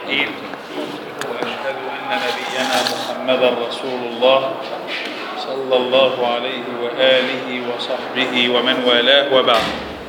الصالحين وأشهد أن نبينا محمدا رسول الله صلى الله عليه وآله وصحبه ومن والاه وبعد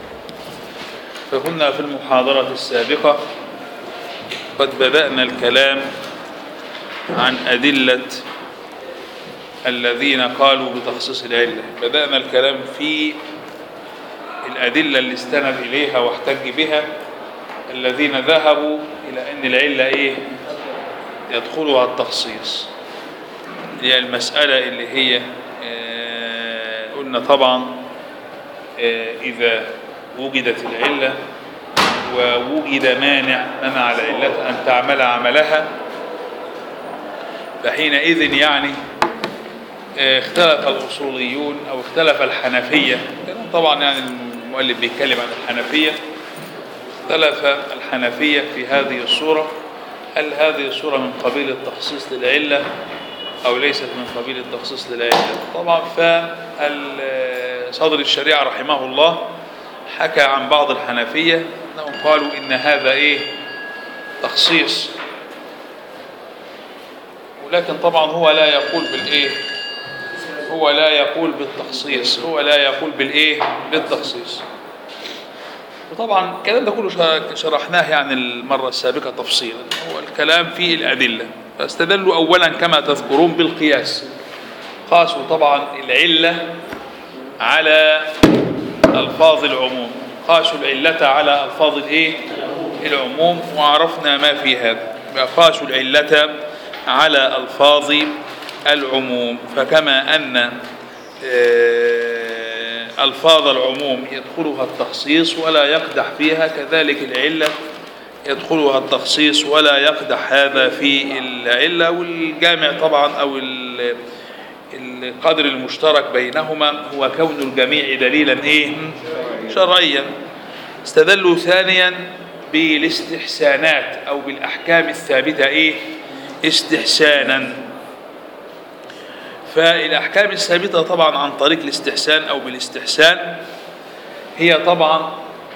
فكنا في المحاضرة السابقة قد بدأنا الكلام عن أدلة الذين قالوا بتخصيص العلة بدأنا الكلام في الأدلة اللي استند إليها واحتج بها الذين ذهبوا إلى أن العلة إيه يدخلها التخصيص هي المسألة اللي هي آه قلنا طبعا آه إذا وجدت العلة ووجد مانع منع العلة أن تعمل عملها فحينئذ يعني اختلف الأصوليون أو اختلف الحنفية طبعا يعني المؤلف بيتكلم عن الحنفية اختلف الحنفية في هذه الصورة هل هذه الصورة من قبيل التخصيص للعلة أو ليست من قبيل التخصيص للعلة طبعا فصدر الشريعة رحمه الله حكى عن بعض الحنفية أنهم قالوا إن هذا إيه تخصيص ولكن طبعا هو لا يقول بالإيه هو لا يقول بالتخصيص هو لا يقول بالإيه بالتخصيص وطبعا الكلام ده كله شرحناه يعني المرة السابقة تفصيلا هو الكلام في الأدلة فاستدلوا أولا كما تذكرون بالقياس قاسوا طبعا العلة على ألفاظ العموم قاسوا العلة على ألفاظ الإيه العموم وعرفنا ما في هذا قاسوا العلة على ألفاظ العموم فكما أن ألفاظ العموم يدخلها التخصيص ولا يقدح فيها كذلك العلة يدخلها التخصيص ولا يقدح هذا في العلة والجامع طبعا أو القدر المشترك بينهما هو كون الجميع دليلا إيه شرعيا استدلوا ثانيا بالاستحسانات أو بالأحكام الثابتة إيه استحسانا فالأحكام الثابتة طبعا عن طريق الاستحسان أو بالاستحسان هي طبعا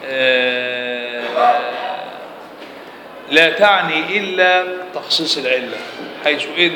لا تعني إلا تخصيص العلة حيث إن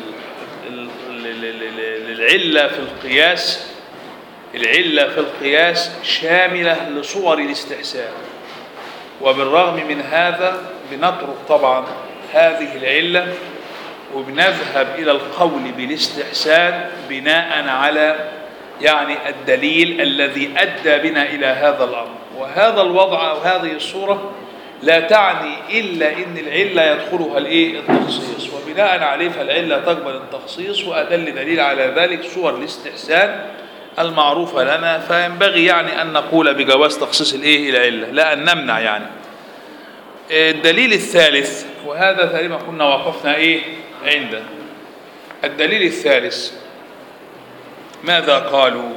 العلة في القياس العلة في القياس شاملة لصور الاستحسان وبالرغم من هذا بنترك طبعا هذه العلة وبنذهب إلى القول بالاستحسان بناء على يعني الدليل الذي أدى بنا إلى هذا الأمر وهذا الوضع أو هذه الصورة لا تعني إلا إن العلة يدخلها الإيه التخصيص وبناء عليه فالعلة تقبل التخصيص وأدل دليل على ذلك صور الاستحسان المعروفة لنا فينبغي يعني أن نقول بجواز تخصيص الإيه العلة لا أن نمنع يعني الدليل الثالث وهذا تقريبا كنا وقفنا إيه عنده الدليل الثالث ماذا قالوا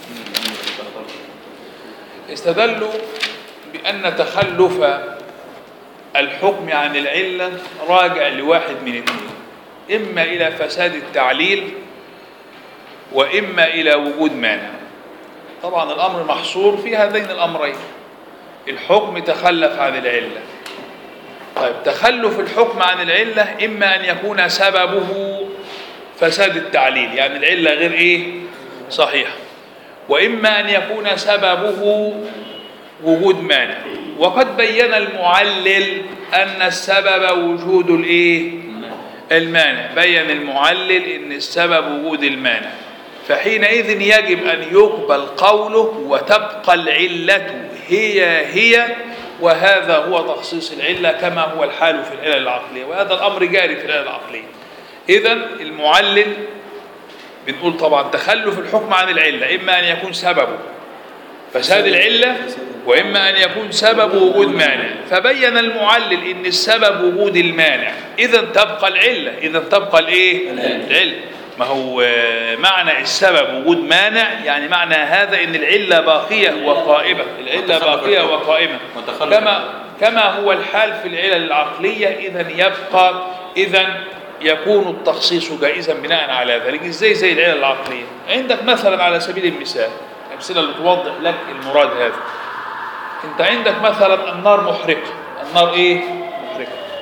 استدلوا بأن تخلف الحكم عن العلة راجع لواحد من اثنين إما إلى فساد التعليل وإما إلى وجود مانع طبعا الأمر محصور في هذين الأمرين الحكم تخلف عن العلة طيب تخلف الحكم عن العلة إما أن يكون سببه فساد التعليل يعني العلة غير إيه صحيحة وإما أن يكون سببه وجود مانع وقد بين المعلل أن السبب وجود الإيه المانع بين المعلل أن السبب وجود المانع فحينئذ يجب أن يقبل قوله وتبقى العلة هي هي وهذا هو تخصيص العلة كما هو الحال في العلل العقلية وهذا الأمر جاري في العلل العقلية إذا المعلل بنقول طبعا تخلف الحكم عن العلة إما أن يكون سببه فساد العلة وإما أن يكون سبب وجود مانع فبين المعلل إن السبب وجود المانع إذا تبقى العلة إذا تبقى الإيه العلة ما هو معنى السبب وجود مانع يعني معنى هذا ان العله باقيه وقائمه العله باقيه وقائمه كما كما هو الحال في العلل العقليه اذا يبقى اذا يكون التخصيص جائزا بناء على ذلك ازاي زي العلل العقليه عندك مثلا على سبيل المثال الامثله اللي توضح لك المراد هذا انت عندك مثلا النار محرقه النار ايه محرقه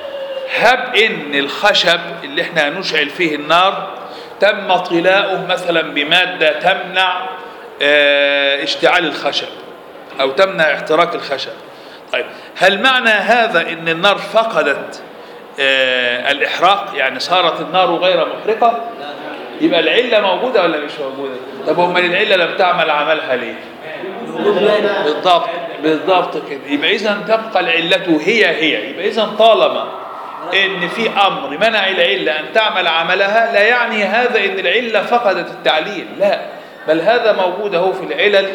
هب ان الخشب اللي احنا هنشعل فيه النار تم طلاؤه مثلا بماده تمنع اه اشتعال الخشب او تمنع احتراق الخشب طيب هل معنى هذا ان النار فقدت اه الاحراق يعني صارت النار غير محرقه يبقى العله موجوده ولا مش موجوده طب امال العله لم تعمل عملها ليه بالضبط بالضبط كده يبقى اذا تبقى العله هي هي يبقى اذا طالما ان في امر منع العله ان تعمل عملها لا يعني هذا ان العله فقدت التعليل لا بل هذا موجود اهو في العلل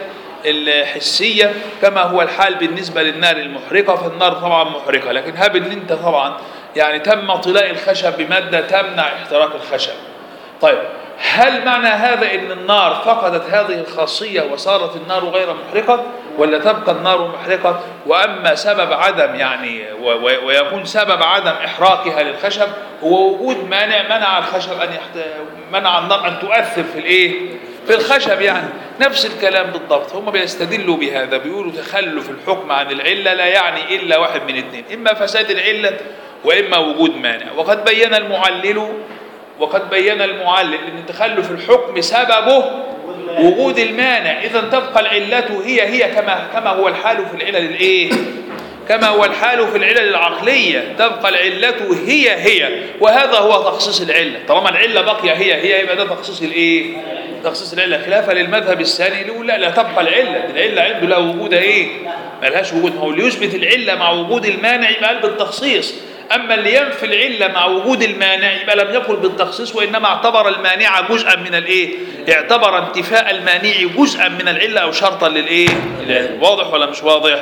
الحسيه كما هو الحال بالنسبه للنار المحرقه فالنار طبعا محرقه لكن هب ان انت طبعا يعني تم طلاء الخشب بماده تمنع احتراق الخشب طيب هل معنى هذا ان النار فقدت هذه الخاصيه وصارت النار غير محرقه ولا تبقى النار محرقه واما سبب عدم يعني ويكون سبب عدم احراقها للخشب هو وجود مانع منع الخشب ان يحت... منع النار ان تؤثر في الايه في الخشب يعني نفس الكلام بالضبط هم بيستدلوا بهذا بيقولوا تخلف الحكم عن العله لا يعني الا واحد من اثنين اما فساد العله واما وجود مانع وقد بين المعلل وقد بين المعلل ان تخلف الحكم سببه وجود المانع اذا تبقى العله هي هي كما كما هو الحال في العلل الايه كما هو الحال في العلل العقليه تبقى العله هي هي وهذا هو تخصيص العله طالما العله باقيه هي هي يبقى ده تخصيص الايه تخصيص العله خلافا للمذهب الثاني اللي يقول لا لا تبقى العله العله عنده لا وجود ايه ملهاش وجود هو اللي يثبت العله مع وجود المانع يبقى قال بالتخصيص أما اللي ينفي العلة مع وجود المانع يبقى لم يقل بالتخصيص وإنما اعتبر المانع جزءا من الإيه؟ اعتبر انتفاء المانع جزءا من العلة أو شرطا للإيه؟ واضح ولا مش واضح؟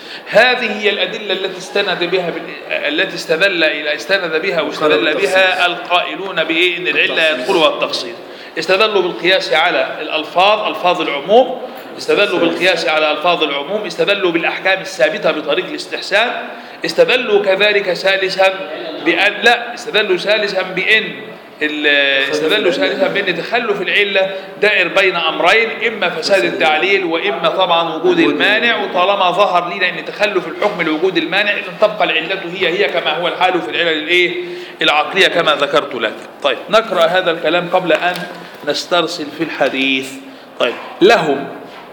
هذه هي الأدلة التي استند بها التي استدل إلى استند بها واستدل بها القائلون بإيه؟ إن العلة يدخلها التخصيص. استدلوا بالقياس على الألفاظ ألفاظ العموم استدلوا بالقياس على ألفاظ العموم استدلوا بالأحكام الثابتة بطريق الاستحسان استدلوا كذلك ثالثا بأن لا استدلوا ثالثا بأن استدلوا ثالثا بأن تخلف العلة دائر بين أمرين إما فساد التعليل وإما طبعا وجود المانع وطالما ظهر لنا أن تخلف الحكم لوجود المانع إذا تبقى العلة هي هي كما هو الحال في العلل الإيه العقلية كما ذكرت لك طيب نقرأ هذا الكلام قبل أن نسترسل في الحديث طيب لهم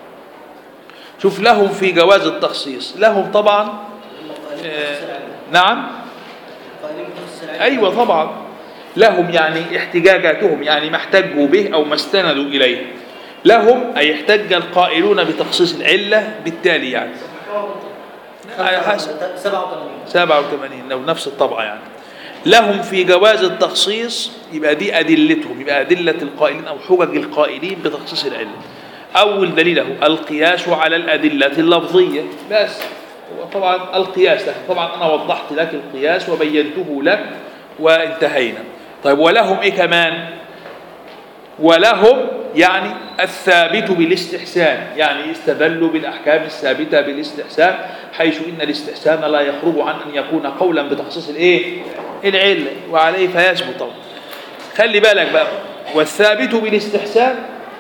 شوف لهم في جواز التخصيص لهم طبعا آه نعم أيوة طبعا لهم يعني احتجاجاتهم يعني ما احتجوا به أو ما استندوا إليه لهم أي احتج القائلون بتخصيص العلة بالتالي يعني على حسب 87 87 لو نفس الطبعة يعني لهم في جواز التخصيص يبقى دي أدلتهم يبقى أدلة القائلين أو حجج القائلين بتخصيص العلة أول دليله القياس على الأدلة اللفظية بس هو طبعا القياس لك طبعا أنا وضحت لك القياس وبينته لك وانتهينا طيب ولهم إيه كمان ولهم يعني الثابت بالاستحسان يعني استدلوا بالأحكام الثابتة بالاستحسان حيث إن الاستحسان لا يخرج عن أن يكون قولا بتخصيص الإيه العلة وعليه فيثبت طبعا خلي بالك بقى والثابت بالاستحسان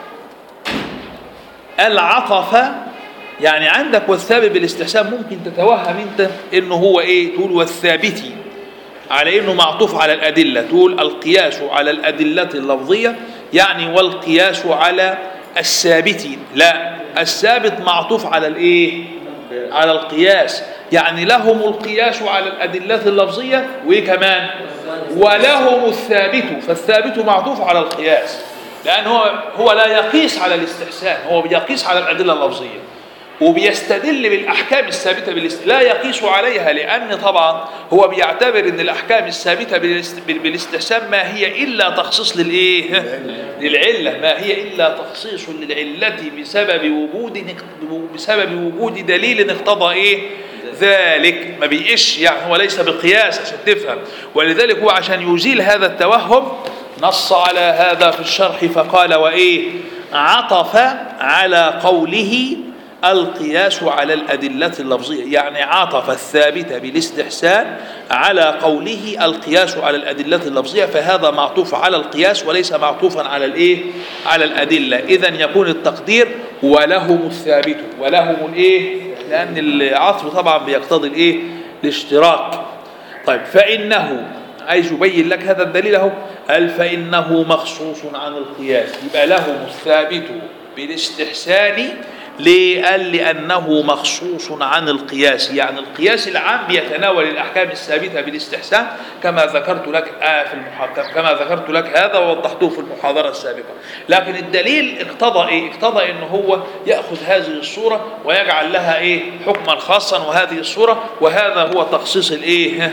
العطف يعني عندك والثابت بالاستحسان ممكن تتوهم انت انه هو ايه تقول والثابت على انه معطوف على الادله تقول القياس على الادله اللفظيه يعني والقياس على الثابت لا الثابت معطوف على الايه على القياس يعني لهم القياس على الادله اللفظيه وايه كمان ولهم الثابت فالثابت معطوف على القياس لأن هو هو لا يقيس على الاستحسان هو بيقيس على الأدلة اللفظية وبيستدل بالأحكام الثابتة بالاست... لا يقيس عليها لأن طبعا هو بيعتبر أن الأحكام الثابتة بالاست... بالاستحسان ما هي إلا تخصيص للإيه؟ للعلة ما هي إلا تخصيص للعلة بسبب وجود بسبب وجود دليل اقتضى إيه؟ ذلك ما بيقش يعني هو ليس بقياس عشان تفهم ولذلك هو عشان يزيل هذا التوهم نص على هذا في الشرح فقال وإيه عطف على قوله القياس على الأدلة اللفظية يعني عطف الثابت بالاستحسان على قوله القياس على الأدلة اللفظية فهذا معطوف على القياس وليس معطوفا على الإيه على الأدلة إذا يكون التقدير ولهم الثابت ولهم الإيه لأن العطف طبعا بيقتضي الإيه الاشتراك طيب فإنه عايز يبين لك هذا الدليل اهو قال فإنه مخصوص عن القياس يبقى لهم الثابت بالاستحسان ليه؟ قال لأنه مخصوص عن القياس يعني القياس العام بيتناول الأحكام الثابتة بالاستحسان كما ذكرت لك آه في المحاضرة كما ذكرت لك هذا ووضحته في المحاضرة السابقة لكن الدليل اقتضى إيه؟ اقتضى إن هو يأخذ هذه الصورة ويجعل لها إيه؟ حكما خاصا وهذه الصورة وهذا هو تخصيص الإيه؟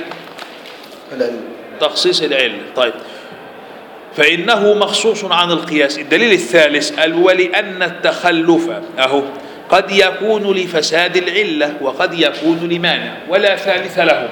تخصيص العلة طيب فإنه مخصوص عن القياس الدليل الثالث قال ولأن التخلف أهو قد يكون لفساد العلة وقد يكون لمانع ولا ثالث لهما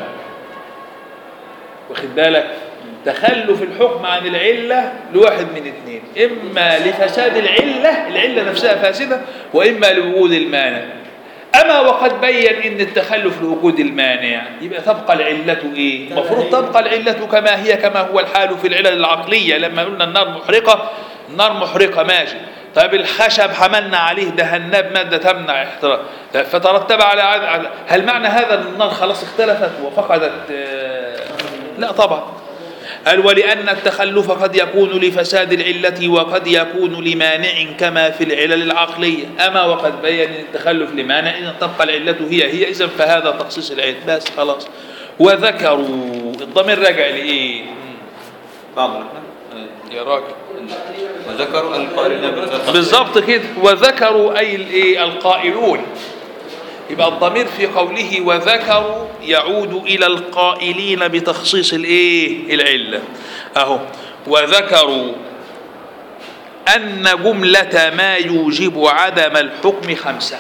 واخد بالك تخلف الحكم عن العلة لواحد من اثنين إما لفساد العلة العلة نفسها فاسدة وإما لوجود المانع أما وقد بين إن التخلف لوجود المانع يبقى تبقى العلة إيه؟ المفروض تبقى العلة كما هي كما هو الحال في العلل العقلية لما قلنا النار محرقة النار محرقة ماشي طيب الخشب حملنا عليه دهناه بمادة تمنع احتراق فترتب على عد... هل معنى هذا أن النار خلاص اختلفت وفقدت لا طبعا قال ولأن التخلف قد يكون لفساد العلة وقد يكون لمانع كما في العلل العقلية أما وقد بين التخلف لمانع إن تبقى العلة هي هي إذا فهذا تخصيص العلة بس خلاص وذكروا الضمير راجع لإيه؟ بعض يا راجل وذكروا القائلين بالتخصيص بالضبط كده وذكروا أي الإيه؟ القائلون يبقى الضمير في قوله وذكروا يعود إلى القائلين بتخصيص الإيه؟ العلة أهو وذكروا أن جملة ما يوجب عدم الحكم خمسة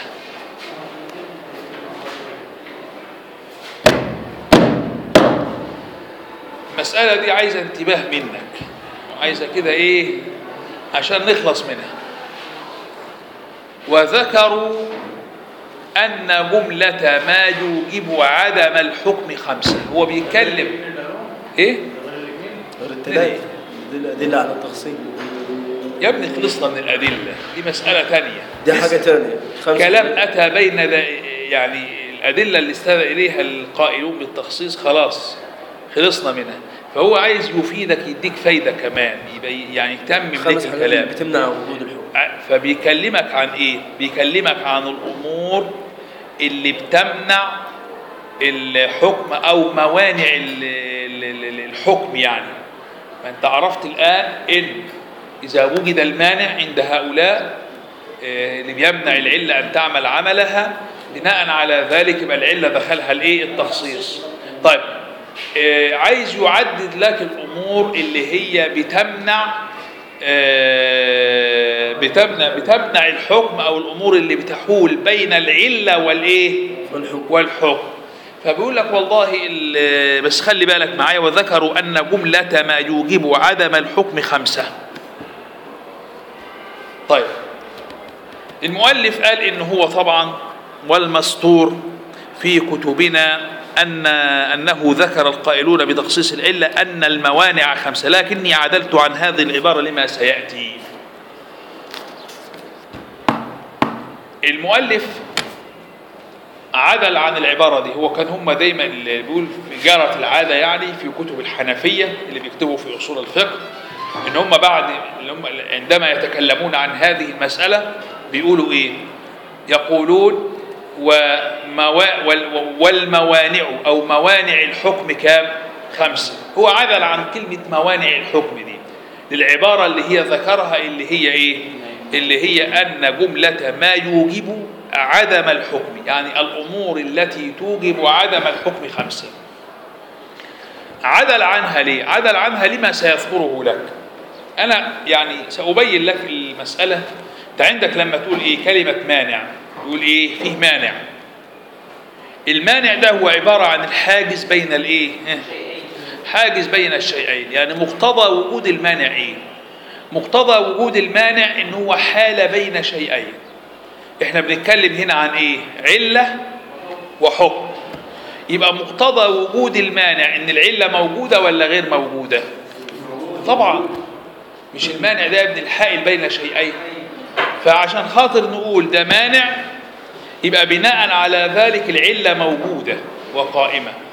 المسألة دي عايزة انتباه منك عايزة كده إيه عشان نخلص منها وذكروا أن جملة ما يوجب عدم الحكم خمسة هو بيتكلم إيه؟ غير التدين دل على التخصيص يا ابني خلصنا من الأدلة دي مسألة تانية دي حاجة تانية خمسة كلام أتى بين دا يعني الأدلة اللي استند إليها القائلون بالتخصيص خلاص خلصنا منها فهو عايز يفيدك يديك فايدة كمان يبقى يعني يتمم خمس لك حاجات الكلام بتمنع وجود الحكم فبيكلمك عن ايه بيكلمك عن الامور اللي بتمنع الحكم او موانع ال- ال- ال- الحكم يعني ما انت عرفت الان ان اذا وجد المانع عند هؤلاء آه، اللي بيمنع العله ان تعمل عملها بناء على ذلك يبقى العله دخلها الايه التخصيص طيب آه، عايز يعدد لك الامور اللي هي بتمنع آه، بتمنع بتمنع الحكم او الامور اللي بتحول بين العله والايه والحكم والحكم فبيقول لك والله ال- بس خلي بالك معايا وذكروا ان جمله ما يوجب عدم الحكم خمسه طيب المؤلف قال ان هو طبعا والمستور في كتبنا ان انه ذكر القائلون بتخصيص العله ان الموانع خمسه لكني عدلت عن هذه العباره لما سياتي المؤلف عدل عن العبارة دي هو كان هم دايما اللي بيقول في جارة العادة يعني في كتب الحنفية اللي بيكتبوا في أصول الفقه إن هم بعد اللي هم عندما يتكلمون عن هذه المسألة بيقولوا إيه؟ يقولون وموا وال- والموانع أو موانع الحكم كام؟ خمسة هو عدل عن كلمة موانع الحكم دي للعبارة اللي هي ذكرها اللي هي إيه؟ اللي هي أن جملة ما يوجب عدم الحكم يعني الأمور التي توجب عدم الحكم خمسة عدل عنها ليه؟ عدل عنها لما سيذكره لك أنا يعني سأبين لك المسألة أنت عندك لما تقول إيه كلمة مانع تقول إيه فيه مانع المانع ده هو عبارة عن الحاجز بين الإيه ها؟ حاجز بين الشيئين يعني مقتضى وجود المانع إيه مقتضى وجود المانع إن هو حال بين شيئين احنا بنتكلم هنا عن ايه علة وحكم يبقى مقتضى وجود المانع ان العلة موجودة ولا غير موجودة طبعا مش المانع ده يا ابن الحائل بين شيئين فعشان خاطر نقول ده مانع يبقى بناء على ذلك العلة موجودة وقائمة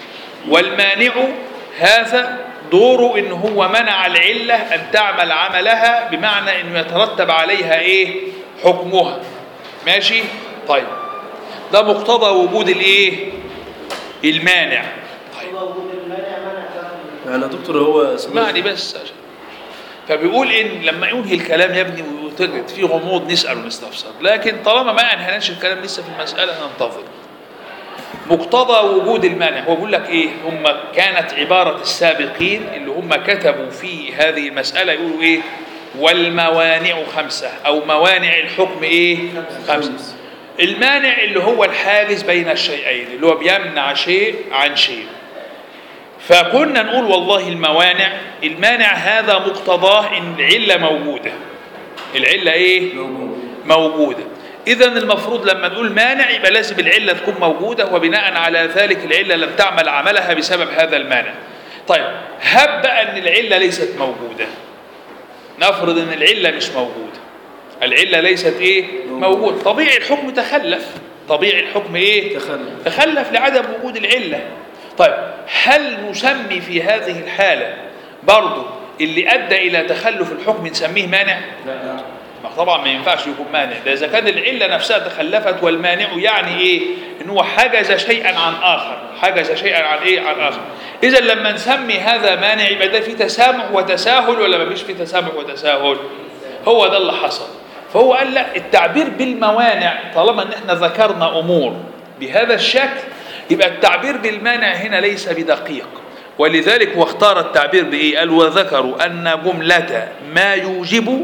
والمانع هذا دوره ان هو منع العله ان تعمل عملها بمعنى انه يترتب عليها ايه حكمها ماشي طيب ده مقتضى وجود الايه المانع طيب يعني يا دكتور هو اسمعني بس عشان فبيقول ان لما ينهي الكلام يا ابني وتجد في غموض نسال ونستفسر لكن طالما ما انهيناش الكلام لسه في المساله ننتظر مقتضى وجود المانع هو بيقول لك ايه هم كانت عباره السابقين اللي هم كتبوا في هذه المساله يقولوا ايه والموانع خمسه او موانع الحكم ايه خمسه المانع اللي هو الحاجز بين الشيئين اللي هو بيمنع شيء عن شيء فكنا نقول والله الموانع المانع هذا مقتضاه ان العله موجوده العله ايه موجوده اذا المفروض لما نقول مانع يبقى لازم العله تكون موجوده وبناء على ذلك العله لم تعمل عملها بسبب هذا المانع طيب هب بقى ان العله ليست موجوده نفرض ان العله مش موجوده العله ليست ايه موجود طبيعي الحكم تخلف طبيعي الحكم ايه تخلف. تخلف لعدم وجود العله طيب هل نسمي في هذه الحاله برضه اللي ادى الى تخلف الحكم نسميه مانع ما طبعا ما ينفعش يكون مانع ده اذا كان العله نفسها تخلفت والمانع يعني ايه ان هو حجز شيئا عن اخر حجز شيئا عن ايه عن اخر اذا لما نسمي هذا مانع يبقى ده في تسامح وتساهل ولا ما فيش في تسامح وتساهل هو ده اللي حصل فهو قال لا التعبير بالموانع طالما ان احنا ذكرنا امور بهذا الشكل يبقى التعبير بالمانع هنا ليس بدقيق ولذلك هو اختار التعبير بايه قال وذكروا ان جمله ما يوجب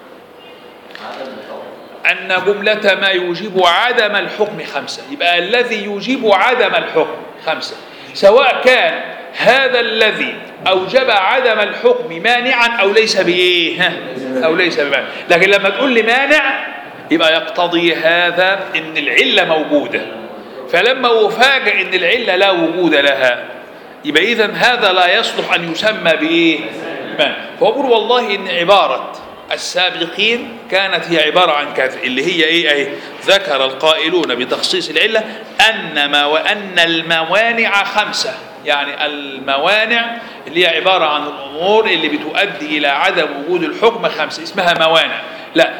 أن جملة ما يوجب عدم الحكم خمسة يبقى الذي يوجب عدم الحكم خمسة سواء كان هذا الذي أوجب عدم الحكم مانعا أو ليس بإيه ها؟ أو ليس بمانع لكن لما تقول لي مانع يبقى يقتضي هذا إن العلة موجودة فلما أفاجئ إن العلة لا وجود لها يبقى إذا هذا لا يصلح أن يسمى بإيه مانع فهو بيقول والله إن عبارة السابقين كانت هي عبارة عن كذا اللي هي ايه ايه ذكر القائلون بتخصيص العلة أن ما وأن الموانع خمسة يعني الموانع اللي هي عبارة عن الأمور اللي بتؤدي إلى عدم وجود الحكم خمسة اسمها موانع لا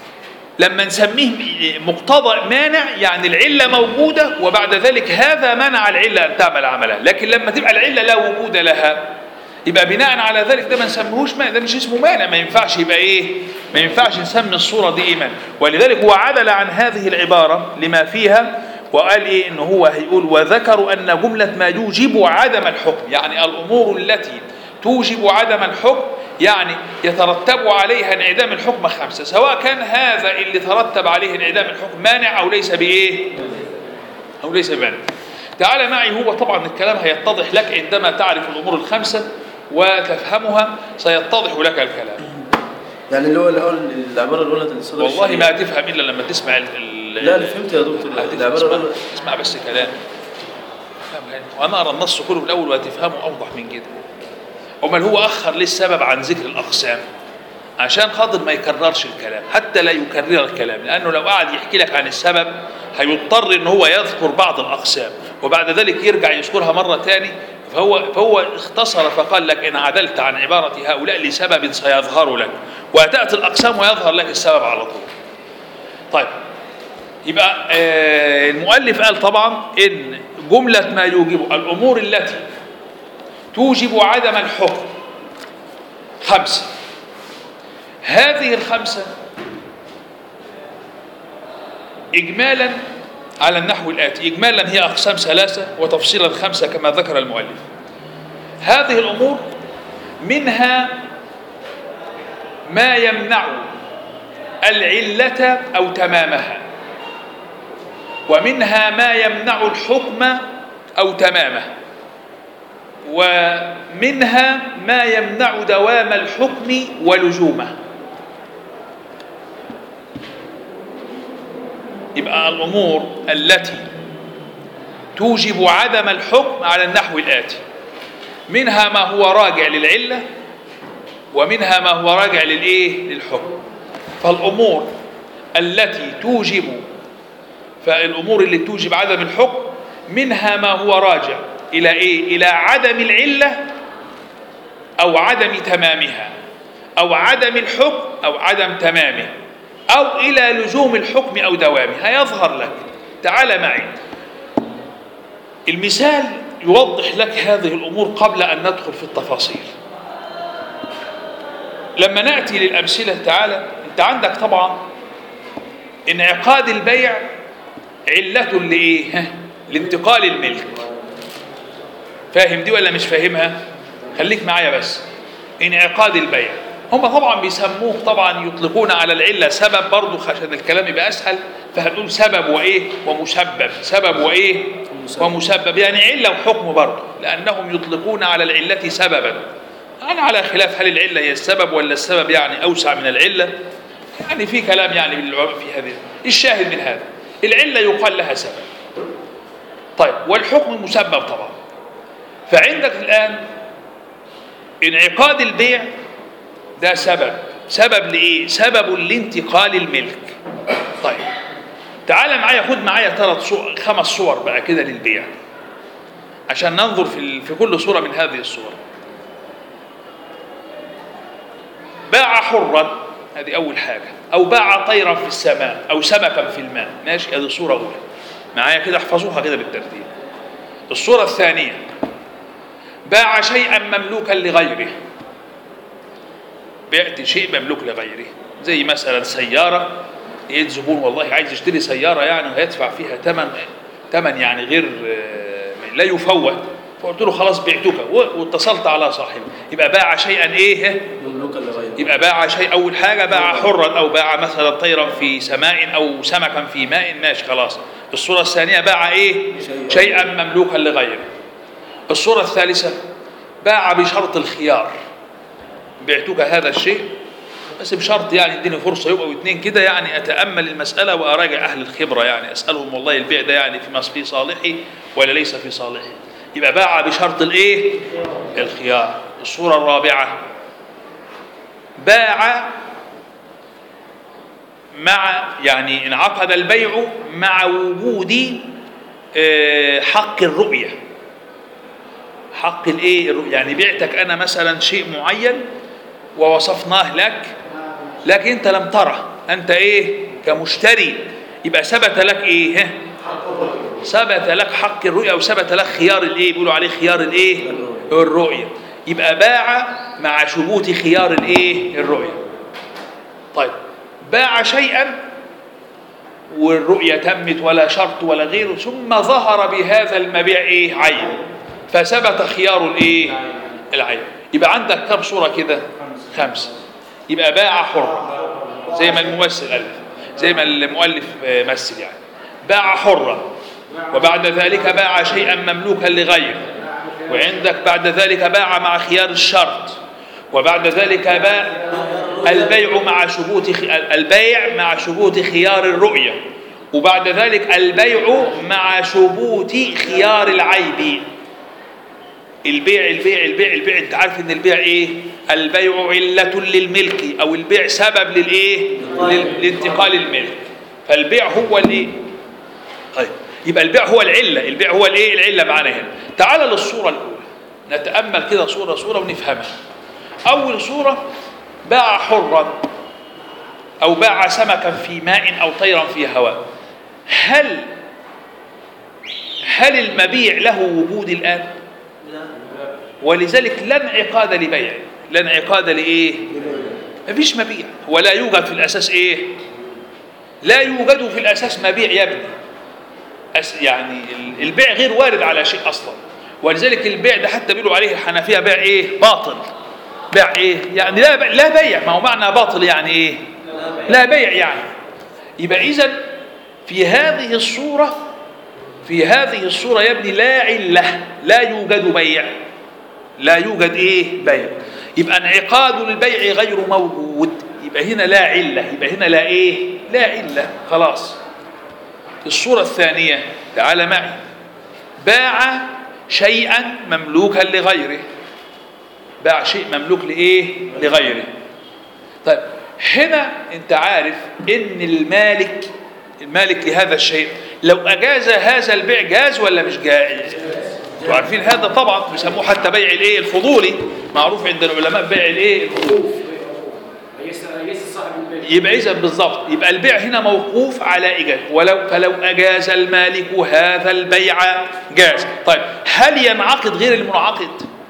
لما نسميه مقتضى مانع يعني العلة موجودة وبعد ذلك هذا منع العلة أن تعمل عملها لكن لما تبقى العلة لا وجود لها يبقى بناء على ذلك ده ما نسميهوش مانع ده مش اسمه مانع ما ينفعش يبقى ايه ما ينفعش نسمي الصورة دي ايمان ولذلك هو عدل عن هذه العبارة لما فيها وقال ايه ان هو هيقول وذكروا ان جملة ما يوجب عدم الحكم يعني الامور التي توجب عدم الحكم يعني يترتب عليها انعدام الحكم خمسة سواء كان هذا اللي ترتب عليه انعدام الحكم مانع او ليس بايه او ليس بمانع تعال معي هو طبعا الكلام هيتضح لك عندما تعرف الامور الخمسه وتفهمها سيتضح لك الكلام يعني اللي هو الاول العباره الاولى الصدر والله الشريف. ما هتفهم الا لما تسمع ال ال- لا انا فهمت يا دكتور هتفهم. العباره اسمع, الاولى اسمع بس كلام فاهم؟ وانا ارى النص كله من الاول وهتفهمه اوضح من كده امال هو اخر ليه السبب عن ذكر الاقسام عشان خاطر ما يكررش الكلام حتى لا يكرر الكلام لانه لو قعد يحكي لك عن السبب هيضطر ان هو يذكر بعض الاقسام وبعد ذلك يرجع يذكرها مره تاني فهو فهو اختصر فقال لك ان عدلت عن عباره هؤلاء لسبب سيظهر لك وتاتي الاقسام ويظهر لك السبب على طول. طيب يبقى آه المؤلف قال طبعا ان جمله ما يوجب الامور التي توجب عدم الحكم خمسه هذه الخمسه اجمالا على النحو الآتي إجمالا هي أقسام ثلاثة وتفصيلا خمسة كما ذكر المؤلف هذه الأمور منها ما يمنع العلة أو تمامها ومنها ما يمنع الحكم أو تمامه ومنها ما يمنع دوام الحكم ولزومه يبقى الأمور التي توجب عدم الحكم على النحو الآتي منها ما هو راجع للعلة ومنها ما هو راجع للإيه؟ للحكم فالأمور التي توجب فالأمور اللي توجب عدم الحكم منها ما هو راجع الى ايه الى عدم العله او عدم تمامها او عدم الحكم او عدم تمامه او الى لزوم الحكم او دوامه هيظهر لك تعال معي المثال يوضح لك هذه الامور قبل ان ندخل في التفاصيل لما ناتي للامثله تعالى انت عندك طبعا انعقاد البيع عله لايه ها؟ لانتقال الملك فاهم دي ولا مش فاهمها خليك معايا بس انعقاد البيع هم طبعا بيسموه طبعا يطلقون على العله سبب برضه عشان الكلام يبقى اسهل فهنقول سبب وايه ومسبب سبب وايه ومسبب. ومسبب يعني عله وحكم برضه لانهم يطلقون على العله سببا يعني على خلاف هل العله هي السبب ولا السبب يعني اوسع من العله يعني في كلام يعني بالع- في هذه الشاهد من هذا العله يقال لها سبب طيب والحكم مسبب طبعا فعندك الان انعقاد البيع ده سبب سبب لايه سبب لانتقال الملك طيب تعال معايا خد معايا ثلاث صور خمس صور بقى كده للبيع عشان ننظر في ال- في كل صوره من هذه الصور باع حرا هذه اول حاجه او باع طيرا في السماء او سمكا في الماء ماشي هذه صوره اولى معايا كده احفظوها كده بالترتيب الصوره الثانيه باع شيئا مملوكا لغيره بعت شيء مملوك لغيره زي مثلا سيارة لقيت زبون والله عايز يشتري سيارة يعني وهيدفع فيها ثمن ثمن يعني غير آه، لا يفوت فقلت له خلاص بعتك و- واتصلت على صاحبه يبقى باع شيئا ايه مملوكا لغيره يبقى باع شيء اول حاجه باع حرا او باع مثلا طيرا في سماء او سمكا في ماء ماشي خلاص الصوره الثانيه باع ايه شيئا. شيئا مملوكا لغيره الصوره الثالثه باع بشرط الخيار بعتك هذا الشيء بس بشرط يعني اديني فرصه يبقى واثنين كده يعني اتامل المساله واراجع اهل الخبره يعني اسالهم والله البيع ده يعني في في صالحي ولا ليس في صالحي يبقى باع بشرط الايه الخيار الصوره الرابعه باع مع يعني انعقد البيع مع وجود آه، حق الرؤيه حق الايه الرؤية. يعني بعتك انا مثلا شيء معين ووصفناه لك لكن انت لم تره انت ايه كمشتري يبقى ثبت لك ايه ها؟ ثبت لك حق الرؤية وثبت لك خيار الايه بيقولوا عليه خيار الايه الرؤية. الرؤية يبقى باع مع ثبوت خيار الايه الرؤية طيب باع شيئا والرؤية تمت ولا شرط ولا غيره ثم ظهر بهذا المبيع ايه عين فثبت خيار الايه العين يبقى عندك كم صورة كده خمسة يبقى باع حر زي ما الممثل قال زي ما المؤلف آه، مثل يعني باع حرا وبعد ذلك باع شيئا مملوكا لغيره وعندك بعد ذلك باع مع خيار الشرط وبعد ذلك باع البيع مع ثبوت خ- البيع مع ثبوت خيار الرؤية وبعد ذلك البيع مع ثبوت خيار العيب البيع البيع البيع البيع انت عارف ان البيع ايه البيع علة للملك او البيع سبب للايه لل- لانتقال الملك فالبيع هو الايه طيب يبقى البيع هو العلة البيع هو الايه العلة معانا هنا تعال للصورة الاولى نتأمل كده صورة صورة ونفهمها اول صورة باع حرا او باع سمكا في ماء او طيرا في هواء هل هل المبيع له وجود الان ولذلك لا انعقاد لبيع لا انعقاد لايه مفيش مبيع ولا يوجد في الاساس ايه لا يوجد في الاساس مبيع يا ابني أس يعني ال- البيع غير وارد على شيء اصلا ولذلك البيع ده حتى بيقولوا عليه الحنفيه بيع ايه باطل بيع ايه يعني لا بيع لا بيع ما هو معنى باطل يعني ايه لا بيع يعني يبقى اذا في هذه الصوره في هذه الصوره يا ابني لا عله لا يوجد بيع لا يوجد ايه بيع يبقى انعقاد البيع غير موجود يبقى هنا لا عله يبقى هنا لا ايه لا عله خلاص الصوره الثانيه تعال معي باع شيئا مملوكا لغيره باع شيء مملوك لايه لغيره طيب هنا انت عارف ان المالك المالك لهذا الشيء لو اجاز هذا البيع جاز ولا مش جائز انتوا عارفين هذا طبعا بيسموه حتى بيع الايه الفضولي معروف عند العلماء بيع الايه الفضولي يبقى اذا بالظبط يبقى البيع هنا موقوف على اجازه ولو فلو اجاز المالك هذا البيع جاز طيب هل ينعقد غير المنعقد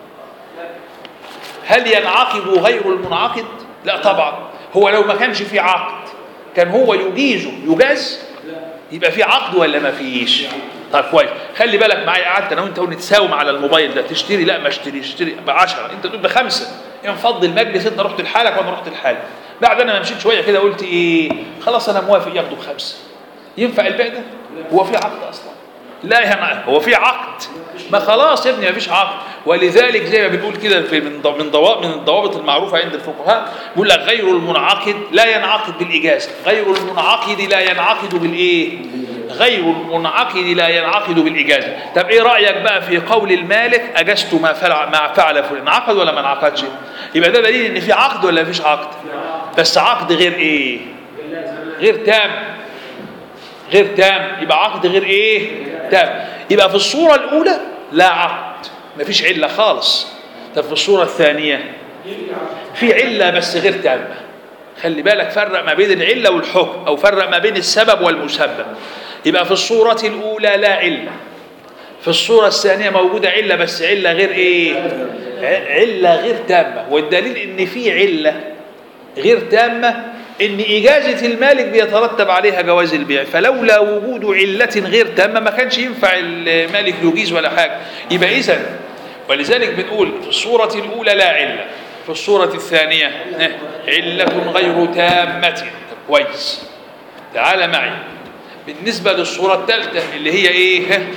هل ينعقد غير المنعقد لا طبعا هو لو ما كانش في عقد كان هو يجيزه يجاز يبقى في عقد ولا ما فيش طيب كويس خلي بالك معايا قعدت انا وانت ونتساوم على الموبايل ده تشتري لا ما اشتريش اشتري ب 10 انت تقول بخمسه انفض المجلس انت رحت لحالك وانا رحت لحالي بعد انا ما مشيت شويه كده قلت ايه خلاص انا موافق ياخدوا بخمسه ينفع البيع ده هو في عقد اصلا لا يا هو في عقد ما خلاص يا ابني ما فيش عقد ولذلك زي ما بنقول كده في من ضو- من ضوابط من الضوابط المعروفه عند الفقهاء بيقول لك غير المنعقد لا ينعقد بالاجازه غير المنعقد لا ينعقد بالايه غير المنعقد لا ينعقد بالاجازه طب ايه رايك بقى في قول المالك اجزت ما فعل ما فعل فلان انعقد ولا ما انعقدش يبقى ده دليل ان في عقد ولا مفيش عقد بس عقد غير ايه غير تام غير تام يبقى عقد غير ايه تام يبقى في الصورة الأولى لا عقد مفيش علة خالص طب في الصورة الثانية في علة بس غير تامة خلي بالك فرق ما بين العلة والحكم أو فرق ما بين السبب والمسبب يبقى في الصورة الأولى لا علة في الصورة الثانية موجودة علة بس علة غير إيه؟ ع- علة غير تامة والدليل إن في علة غير تامة إن إجازة المالك بيترتب عليها جواز البيع فلولا وجود علة غير تامة ما كانش ينفع المالك يجيز ولا حاجة يبقى إذا ولذلك بنقول في الصورة الأولى لا علة في الصورة الثانية ها، علة غير تامة طب كويس تعال معي بالنسبة للصورة الثالثة اللي هي إيه ها؟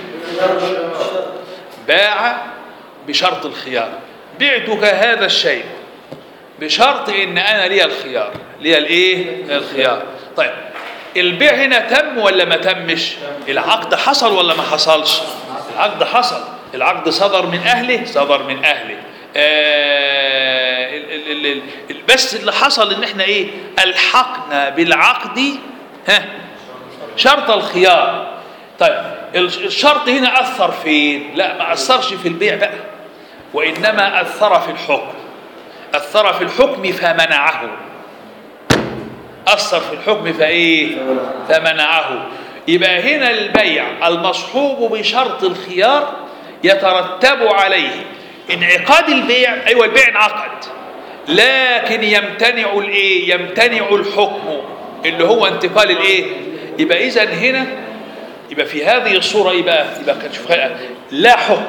باع بشرط الخيار بعتك هذا الشيء بشرط ان انا لي الخيار لي الايه الخيار طيب البيع هنا تم ولا ما تمش العقد حصل ولا ما حصلش العقد حصل العقد صدر من اهله صدر من اهله آه ال ال ال ال بس اللي حصل ان احنا ايه الحقنا بالعقد ها شرط الخيار طيب الشرط هنا اثر فين لا ما اثرش في البيع بقى وانما اثر في الحكم أثر في الحكم فمنعه أثر في الحكم فإيه فمنعه يبقى هنا البيع المصحوب بشرط الخيار يترتب عليه انعقاد البيع أيوة البيع انعقد لكن يمتنع الايه يمتنع الحكم اللي هو انتقال الايه يبقى اذا هنا يبقى في هذه الصوره يبقى يبقى كان شوف لا حكم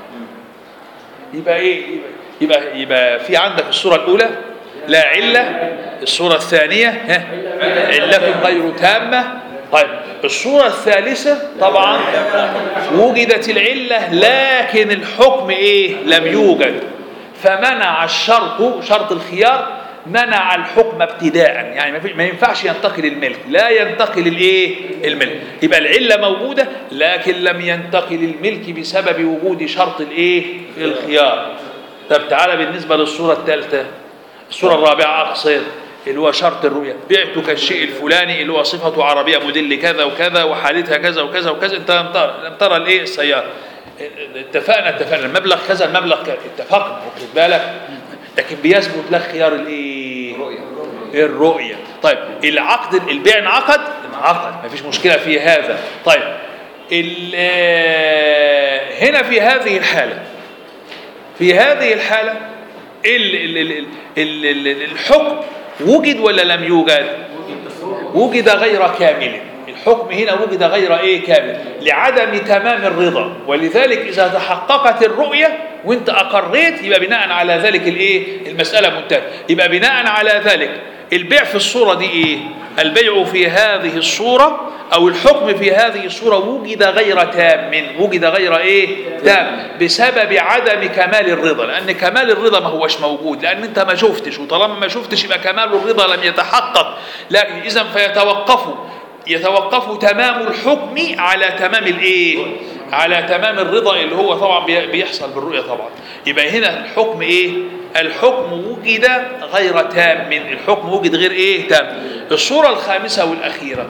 يبقى ايه يبقى يبقى, يبقى في عندك الصوره الاولى لا عله الصوره الثانيه ها عله غير تامه طيب الصوره الثالثه طبعا وجدت العله لكن الحكم ايه لم يوجد فمنع الشرط شرط الخيار منع الحكم ابتداء يعني ما في- ما ينفعش ينتقل الملك لا ينتقل الايه الملك يبقى العله موجوده لكن لم ينتقل الملك بسبب وجود شرط الايه الخيار طب تعالى بالنسبه للصوره الثالثه الصوره الرابعه اقصد اللي هو شرط الرؤيه بعتك الشيء الفلاني اللي هو صفته عربيه موديل كذا وكذا وحالتها كذا وكذا وكذا انت لم ترى لم ترى الايه السياره اتفقنا اتفقنا المبلغ كذا المبلغ كذا اتفقنا واخد بالك لكن بيثبت لك خيار الايه رؤية. الرؤيه طيب العقد البيع انعقد انعقد مفيش مشكله في هذا طيب ال- آه، هنا في هذه الحاله في هذه الحالة ال ال ال ال ال ال الحكم وجد ولا لم يوجد وجد غير كامل الحكم هنا وجد غير ايه كامل لعدم تمام الرضا ولذلك اذا تحققت الرؤيه وانت اقريت يبقى بناء على ذلك الايه المساله منتهيه يبقى بناء على ذلك البيع في الصوره دي ايه البيع في هذه الصوره او الحكم في هذه الصوره وجد غير تام وجد غير ايه تام بسبب عدم كمال الرضا لان كمال الرضا ما هوش موجود لان انت ما شفتش وطالما ما شفتش يبقى كمال الرضا لم يتحقق لكن اذا فيتوقف يتوقف تمام الحكم على تمام الايه على تمام الرضا اللي هو طبعا بي- بيحصل بالرؤيه طبعا يبقى هنا الحكم ايه الحكم وجد غير تام الحكم وجد غير ايه تام الصوره الخامسه والاخيره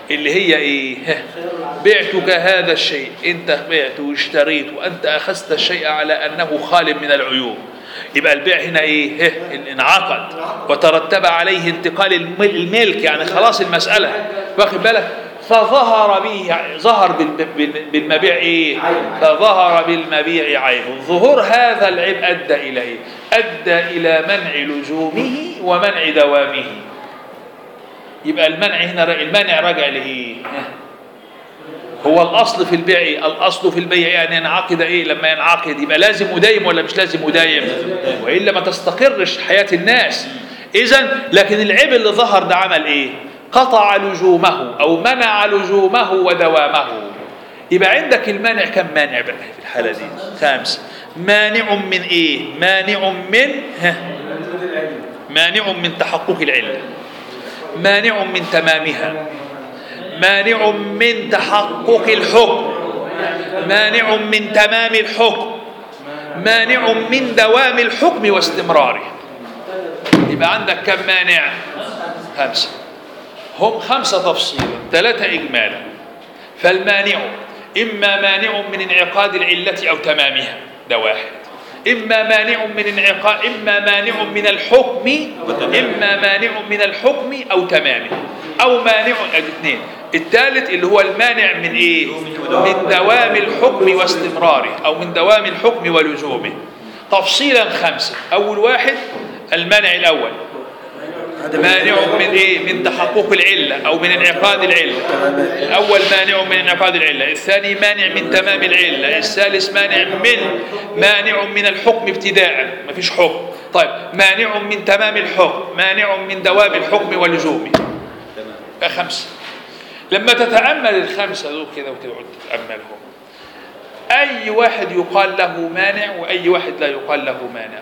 اللي هي ايه ها. بعتك هذا الشيء انت بعت واشتريت وانت اخذت الشيء على انه خال من العيوب يبقى البيع هنا ايه ها. انعقد وترتب عليه انتقال الم- الملك يعني خلاص المسألة واخد بالك فظهر به ظهر بال- بال- بالمبيع ايه فظهر بالمبيع عيب ظهور هذا العيب ادى الى ايه ادى الى منع لزومه ومنع دوامه يبقى المنع هنا المانع راجع لايه ها. هو الاصل في البيع ايه الاصل في البيع يعني ينعقد ايه لما ينعقد يبقى لازم مدايم ولا مش لازم مدايم والا ما تستقرش حياه الناس اذا لكن العيب اللي ظهر ده عمل ايه قطع لزومه او منع لزومه ودوامه يبقى عندك المانع كم مانع بقى في الحاله دي خامس مانع من ايه مانع من ها مانع من تحقق العله مانع من تمامها مانع من تحقق الحكم مانع من تمام الحكم مانع من دوام الحكم واستمراره يبقى عندك كم مانع خمسة هم خمسة تفصيلا ثلاثة إجمالا فالمانع إما مانع من انعقاد العلة أو تمامها ده واحد إما مانع من انعقاد إما مانع من الحكم إما مانع من الحكم أو تمامه أو مانع الاثنين الثالث اللي هو المانع من إيه؟ من دوام الحكم واستمراره أو من دوام الحكم ولزومه تفصيلا خمسة أول واحد المانع الأول مانع من ايه من تحقق العله او من انعقاد العله الاول مانع من انعقاد العله الثاني مانع من تمام العله الثالث مانع من مانع من الحكم ابتداء ما فيش حكم طيب مانع من تمام الحكم مانع من دوام الحكم ولزومه بقى خمسه لما تتامل الخمسه دول كده وتقعد تتاملهم اي واحد يقال له مانع واي واحد لا يقال له مانع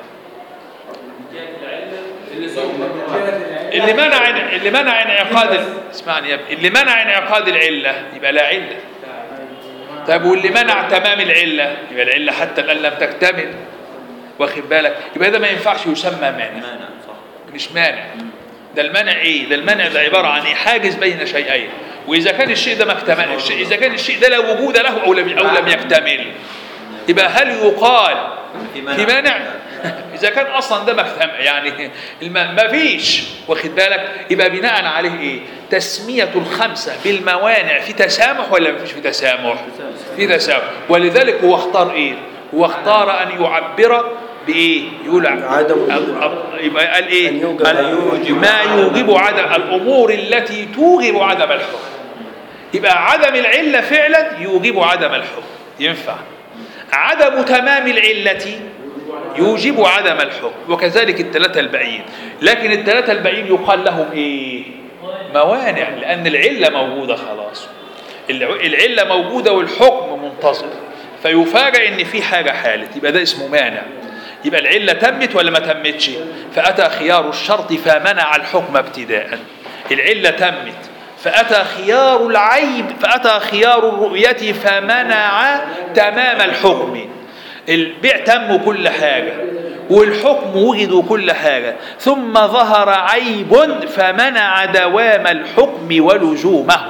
اللي منع اللي منع انعقاد ال- اسمعني يا ابني اللي منع انعقاد العله يبقى لا عله طيب واللي منع تمام العله يبقى العله حتى الان لم تكتمل واخد بالك يبقى ده ما ينفعش يسمى مانع مانع صح مش مانع ده المنع ايه ده المنع ده عباره عن ايه حاجز بين شيئين واذا كان الشيء ده ما اكتملش اذا كان الشيء ده لا وجود له او لم او لم يكتمل يبقى هل يقال في مانع اذا كان اصلا ده مكتم يعني الم... ما فيش واخد بالك يبقى بناء عليه ايه تسميه الخمسه بالموانع في تسامح ولا ما فيش في تسامح في تسامح ولذلك هو اختار ايه هو اختار ان يعبر بايه يقول عدم وجود. أ- أ- يبقى قال ايه أن يوجب- قال يوجب ما يوجب عدم الامور التي توجب عدم الحكم يبقى عدم العله فعلا يوجب عدم الحكم ينفع عدم تمام العله يوجب عدم الحكم وكذلك الثلاثه الباقيين لكن الثلاثه الباقيين يقال لهم ايه موانع لان العله موجوده خلاص الع- العله موجوده والحكم منتظر فيفاجئ ان في حاجه حالت يبقى ده اسمه مانع يبقى العله تمت ولا ما تمتش فاتى خيار الشرط فمنع الحكم ابتداء العله تمت فاتى خيار العيب فاتى خيار الرؤيه فمنع تمام الحكم البيع تم كل حاجه والحكم وجد كل حاجه ثم ظهر عيب فمنع دوام الحكم ولزومه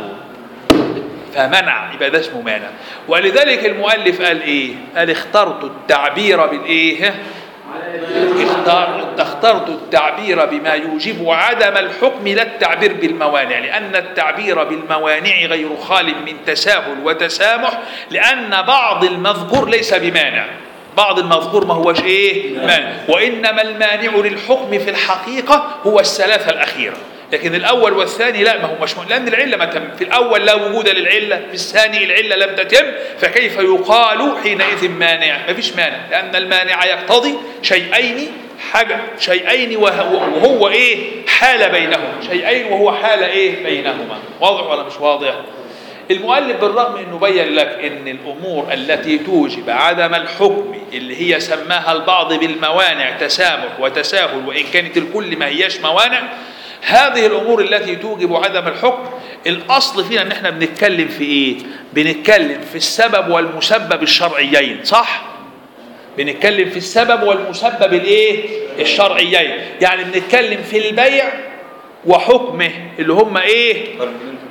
فمنع يبقى ده اسمه مانع ولذلك المؤلف قال ايه قال اخترت التعبير بالايه اختار اخترت التعبير بما يوجب عدم الحكم لا التعبير بالموانع لأن التعبير بالموانع غير خال من تساهل وتسامح لأن بعض المذكور ليس بمانع بعض المذكور ما هوش ايه مانع وإنما المانع للحكم في الحقيقة هو الثلاثة الأخيرة لكن الأول والثاني لا ما هو مش لأن العلة ما تم في الأول لا وجود للعلة في الثاني العلة لم تتم فكيف يقال حينئذ مانع ما فيش مانع لأن المانع يقتضي شيئين حاجة شيئين وهو, وهو إيه حال بينهما شيئين وهو حال إيه بينهما واضح ولا مش واضح المؤلف بالرغم انه بين لك ان الامور التي توجب عدم الحكم اللي هي سماها البعض بالموانع تسامح وتساهل وان كانت الكل ما هياش موانع هذه الامور التي توجب عدم الحكم الاصل فينا ان احنا بنتكلم في ايه بنتكلم في السبب والمسبب الشرعيين صح بنتكلم في السبب والمسبب الايه الشرعيين يعني بنتكلم في البيع وحكمه اللي هم ايه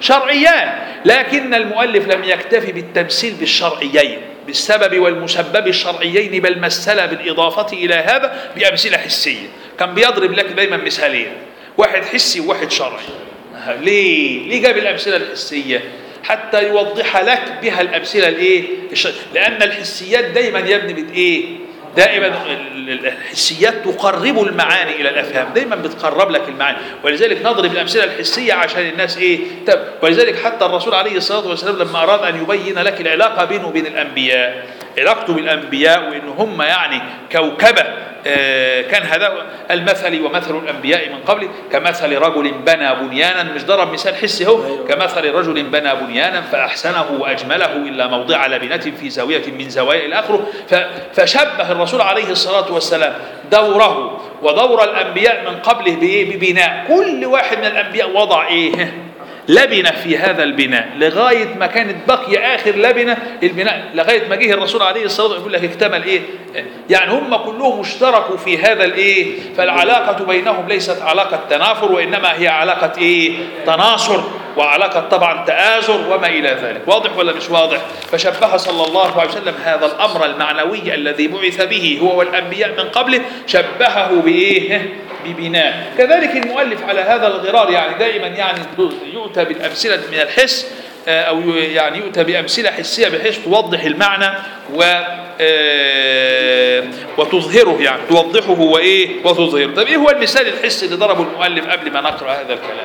شرعيان لكن المؤلف لم يكتفي بالتمثيل بالشرعيين بالسبب والمسبب الشرعيين بل مثل بالإضافة إلى هذا بأمثلة حسية كان بيضرب لك دايما مثالين واحد حسي وواحد شرعي آه، ليه؟ ليه جاب الأمثلة الحسية؟ حتى يوضح لك بها الأمثلة الإيه؟ الش- لأن الحسيات دايما يبني بت إيه؟ دائما ال- ال- الحسيات تقرب المعاني الى الافهام دايما بتقرب لك المعاني ولذلك نضرب الامثله الحسيه عشان الناس ايه تب ولذلك حتى الرسول عليه الصلاه والسلام لما اراد ان يبين لك العلاقه بينه وبين الانبياء علاقته بالانبياء وان هم يعني كوكبه آه، كان هذا المثل ومثل الانبياء من قبل كمثل رجل بنى بنيانا مش ضرب مثال حسي هو كمثل رجل بنى بنيانا فاحسنه واجمله الا موضع لبنه في زاويه من زوايا الى اخره ف- فشبه الرسول عليه الصلاه والسلام دوره ودور الانبياء من قبله بايه ببناء كل واحد من الانبياء وضع ايه لبنة في هذا البناء لغاية ما كانت بقي آخر لبنة البناء لغاية ما جه الرسول عليه الصلاة والسلام يقول لك اكتمل إيه يعني هم كلهم اشتركوا في هذا الإيه فالعلاقة بينهم ليست علاقة تنافر وإنما هي علاقة إيه تناصر وعلاقة طبعا تآزر وما إلى ذلك واضح ولا مش واضح فشبه صلى الله عليه وسلم هذا الأمر المعنوي الذي بعث به هو والأنبياء من قبله شبهه بإيه ببناء كذلك المؤلف على هذا الغرار يعني دائما يعني يؤتى بالأمثلة من الحس آه، أو يعني يؤتى بأمثلة حسية بحيث توضح المعنى و آه، وتظهره يعني توضحه وإيه وتظهره طب إيه هو المثال الحسي اللي ضربه المؤلف قبل ما نقرأ هذا الكلام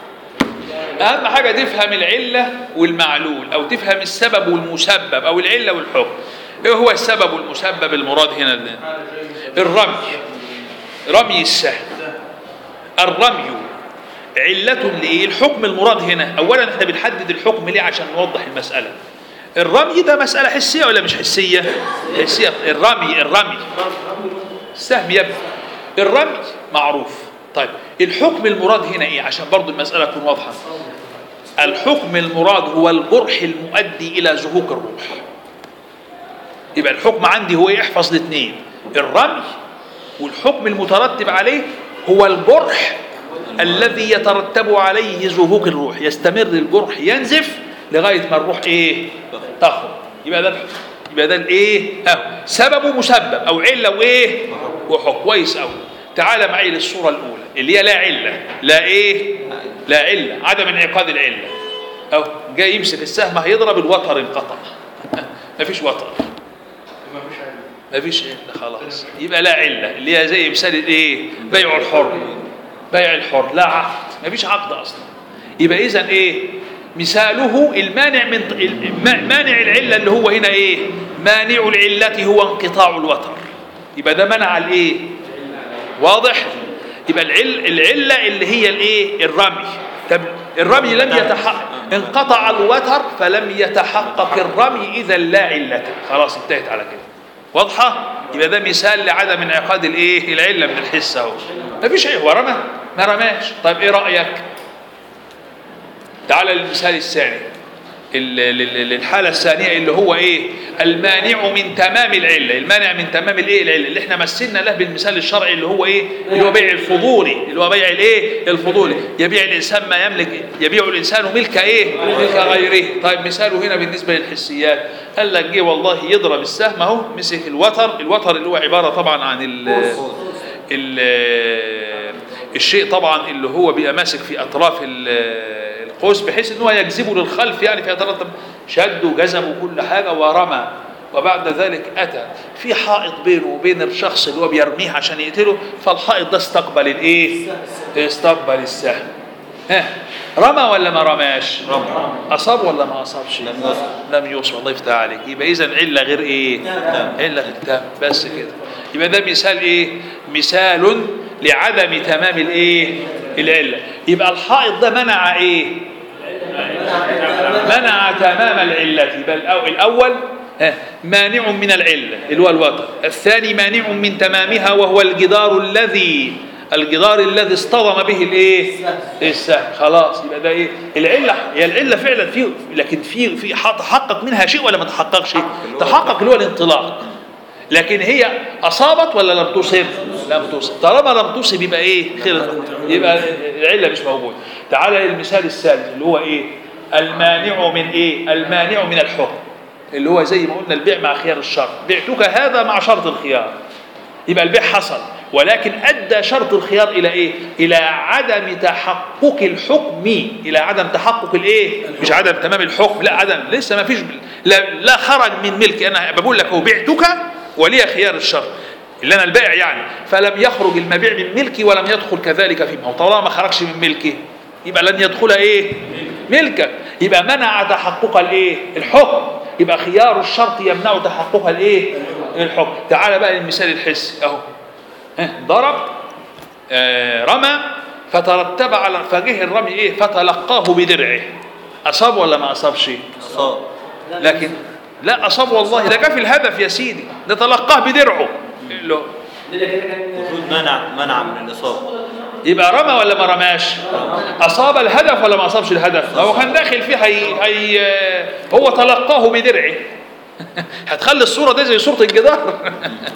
أهم حاجة تفهم العلة والمعلول أو تفهم السبب والمسبب أو العلة والحكم إيه هو السبب والمسبب المراد هنا ده؟ الرمي رمي السهم الرمي علة لإيه؟ الحكم المراد هنا أولا احنا بنحدد الحكم ليه عشان نوضح المسألة الرمي ده مسألة حسية ولا مش حسية؟ حسية الرمي الرمي السهم يبدو الرمي معروف طيب الحكم المراد هنا ايه عشان برضو المسألة تكون واضحة الحكم المراد هو الجرح المؤدي إلى زهوق الروح يبقى الحكم عندي هو ايه احفظ الاثنين الرمي والحكم المترتب عليه هو الجرح الذي يترتب عليه زهوق الروح يستمر الجرح ينزف لغايه ما الروح ايه تخرج يبقى ده يبقى ده الايه اهو سببه مسبب او عله وايه وحكم كويس قوي تعال معي للصوره الاولى اللي هي لا عله لا ايه لا عله عدم انعقاد العله اهو جاي يمسك السهم هيضرب الوتر انقطع مفيش وتر مفيش عله خلاص يبقى لا عله اللي هي زي مثال الايه بيع الحر بيع الحر لا عقد مفيش عقد اصلا يبقى اذا ايه مثاله المانع من الم- مانع العله اللي هو هنا ايه مانع العله هو انقطاع الوتر يبقى ده منع الايه واضح يبقى العل العله اللي هي الايه الرمي طب الرمي لم يتحقق انقطع الوتر فلم يتحقق الرمي اذا لا عله خلاص انتهت على كده واضحه يبقى ده مثال لعدم انعقاد الايه العله من الحس اهو مفيش ايه هو رمى ما رماش طيب ايه رايك تعال للمثال الثاني ال- ال- ال- الحالة الثانية اللي هو ايه المانع من تمام العلة المانع من تمام الايه العلة اللي احنا مثلنا له بالمثال الشرعي اللي هو ايه اللي هو بيع الفضولي اللي هو بيع الايه الفضولي يبيع الانسان ما يملك يبيع الانسان ملك ايه ملك غيره طيب مثاله هنا بالنسبة للحسيات قال لك جه والله يضرب السهم اهو مسك الوتر الوتر اللي هو عبارة طبعا عن ال ال- الشيء طبعا اللي هو بيبقى ماسك في اطراف ال- القوس بحيث ان هو يجذبه للخلف يعني فيترتب شد وجذب وكل حاجه ورمى وبعد ذلك اتى في حائط بينه وبين الشخص اللي هو بيرميه عشان يقتله فالحائط ده استقبل الايه؟ استقبل السهم ها رمى ولا ما رماش؟ رمى. اصاب ولا ما اصابش؟ لم يصب. لم يوصل الله يفتح عليك يبقى اذا عله غير ايه؟ عله غير تام بس كده يبقى ده مثال ايه؟ مثال لعدم تمام الايه؟ العله يبقى الحائط ده منع ايه؟ منع تمام العله يبقى الأو- الاول ها، مانع من العله اللي هو الوتر الثاني مانع من تمامها وهو الجدار الذي الجدار الذي اصطدم به الايه السهم خلاص يبقى ده ايه العله هي العله فعلا في لكن في في ح- تحقق منها شيء ولا ما تحققش تحقق اللي هو الانطلاق لكن هي اصابت ولا لم تصب لم تصب طالما لم تصب يبقى ايه خير يبقى العله مش موجوده تعالى للمثال الثالث اللي هو ايه المانع من ايه المانع من الحكم اللي هو زي ما قلنا البيع مع خيار الشرط بعتك هذا مع شرط الخيار يبقى البيع حصل ولكن ادى شرط الخيار الى ايه الى عدم تحقق الحكم الى عدم تحقق الايه مش عدم تمام الحكم لا عدم لسه ما فيش لا, لا خرج من ملكي انا بقول لك هو بعتك ولي خيار الشرط اللي انا البائع يعني فلم يخرج المبيع من ملكي ولم يدخل كذلك في هو طالما ما خرجش من ملكي يبقى لن يدخل ايه ملكك يبقى منع تحقق الايه الحكم يبقى خيار الشرط يمنع تحقق الايه الحكم تعال بقى للمثال الحسي اهو ها، ضرب آه، رمى فترتب على فجه الرمي ايه فتلقاه بدرعه اصاب ولا ما اصابش صاد لكن لا اصاب والله ده جه في الهدف يا سيدي ده تلقاه بدرعه اللي هو- وجود منع منع من الإصابة يبقى رمى ولا ما رماش اصاب الهدف ولا ما اصابش الهدف هو كان داخل فيه هي, هي هو تلقاه بدرعه هتخلي الصوره دي زي صوره الجدار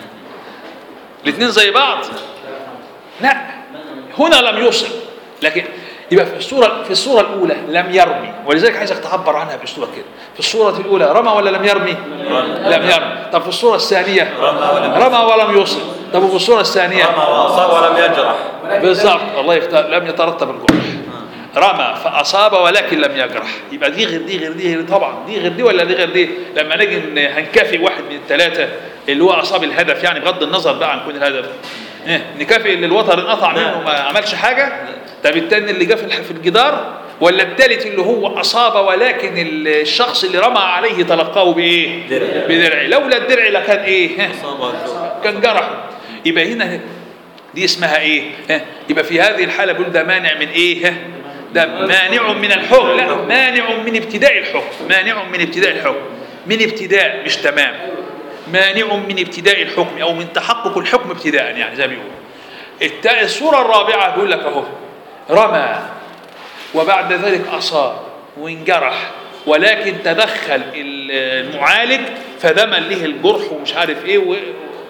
الاثنين زي بعض لا هنا لم يصب لكن يبقى في الصورة في الصورة الأولى لم يرمي ولذلك عايزك تعبر عنها بأسلوبك كده في الصورة الأولى رمى ولا لم يرمي؟ لم يرمي طب في الصورة الثانية رمى ولم رمى ولم يصب طب وفي الصورة الثانية رمى وأصاب ولم يجرح بالظبط الله يفتح لم يترتب الجرح رمى فاصاب ولكن لم يجرح يبقى دي غير دي غير دي غير طبعا دي غير دي ولا دي غير دي لما نيجي ن- هنكافئ واحد من الثلاثه اللي هو اصاب الهدف يعني بغض النظر بقى عن كون الهدف إيه، نكافئ اللي الوتر انقطع منه ما عملش حاجه طب التاني اللي جه في الح- في الجدار ولا الثالث اللي هو اصاب ولكن الشخص اللي رمى عليه تلقاه بايه؟ درع. بدرع لولا الدرع لكان ايه؟ ها؟ أصاب الجرح كان جرحه يبقى هنا دي اسمها ايه ها؟ يبقى في هذه الحالة بيقول ده مانع من ايه ها؟ ده مانع من الحكم لا مانع من ابتداء الحكم مانع من ابتداء الحكم من ابتداء مش تمام مانع من ابتداء الحكم او من تحقق الحكم ابتداء يعني زي ما بيقول التا- الصورة الرابعة بيقول لك اهو رمى وبعد ذلك أصاب وانجرح ولكن تدخل المعالج فدمن له الجرح ومش عارف ايه و...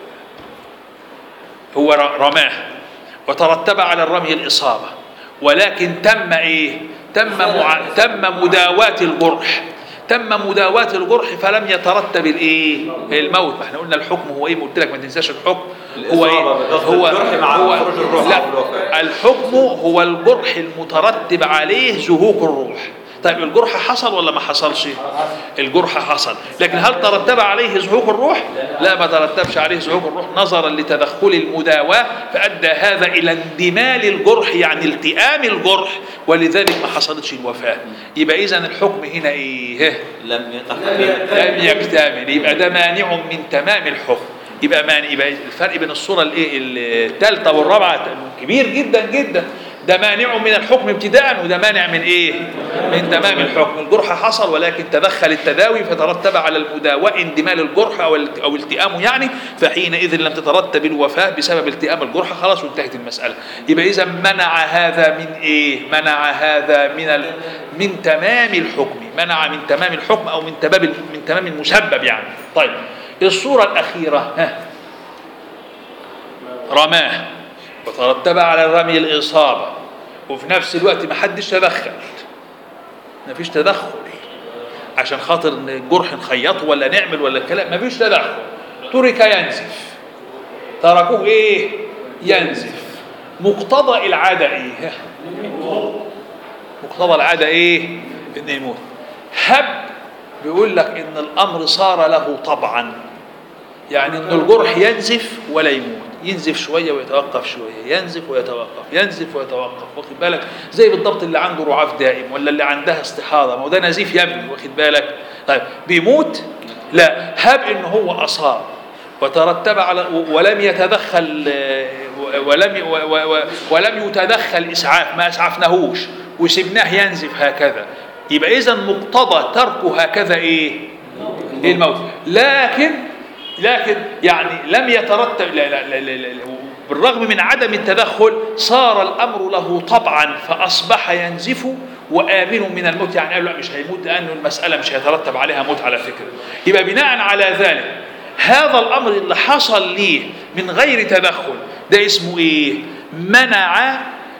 هو ر- رماه وترتب على الرمي الإصابة ولكن تم ايه تم مع... تم مداواة الجرح تم مداواة الجرح فلم يترتب الايه الموت ما احنا قلنا الحكم هو ايه قلت لك ما تنساش الحكم هو ايه الإصابة بقصد هو الجرح مع هو خروج الروح لا أو الوفاة. الحكم هو الجرح المترتب عليه زهوق الروح طيب الجرح حصل ولا ما حصلش الجرح حصل لكن هل ترتب عليه زهوق الروح لا ما ترتبش عليه زهوق الروح نظرا لتدخل المداواة فأدى هذا إلى اندمال الجرح يعني التئام الجرح ولذلك ما حصلتش الوفاة يبقى إذا الحكم هنا إيه لم يتحقق لم يكتمل يبقى ده مانع من تمام الحكم يبقى مانع يبقى الفرق بين الصوره الايه الثالثه والرابعه كبير جدا جدا ده مانع من الحكم ابتداء وده مانع من ايه من تمام الحكم الجرح حصل ولكن تدخل التداوي فترتب على المداوى اندمال الجرح او الت- او التئامه يعني فحينئذ لم تترتب الوفاه بسبب التئام الجرح خلاص وانتهت المساله يبقى اذا منع هذا من ايه منع هذا من ال... من تمام الحكم منع من تمام الحكم او من تمام من تمام المسبب يعني طيب الصوره الاخيره ها رماه وترتب على الرمي الإصابة وفي نفس الوقت ما حدش تدخل ما فيش تدخل عشان خاطر ان الجرح نخيطه ولا نعمل ولا الكلام ما فيش تدخل ترك ينزف تركوه ايه ينزف مقتضى العادة ايه مقتضى العادة ايه انه يموت هب بيقول لك ان الامر صار له طبعا يعني ان الجرح ينزف ولا يموت ينزف شويه ويتوقف شويه ينزف ويتوقف ينزف ويتوقف واخد بالك زي بالضبط اللي عنده رعاف دائم ولا اللي عندها استحاضه ما هو ده نزيف يا ابني واخد بالك طيب بيموت لا هب ان هو اصاب وترتب على ولم يتدخل آه، ولم و- و- و- ولم يتدخل اسعاف ما اسعفناهوش وسبناه ينزف هكذا يبقى اذا مقتضى تركه هكذا ايه ايه الموت لكن لكن يعني لم يترتب لا لا لا لا لا بالرغم من عدم التدخل صار الامر له طبعا فاصبح ينزف وامن من الموت يعني قالوا لا مش هيموت لانه المساله مش هيترتب عليها موت على فكره يبقى بناء على ذلك هذا الامر اللي حصل ليه من غير تدخل ده اسمه ايه منع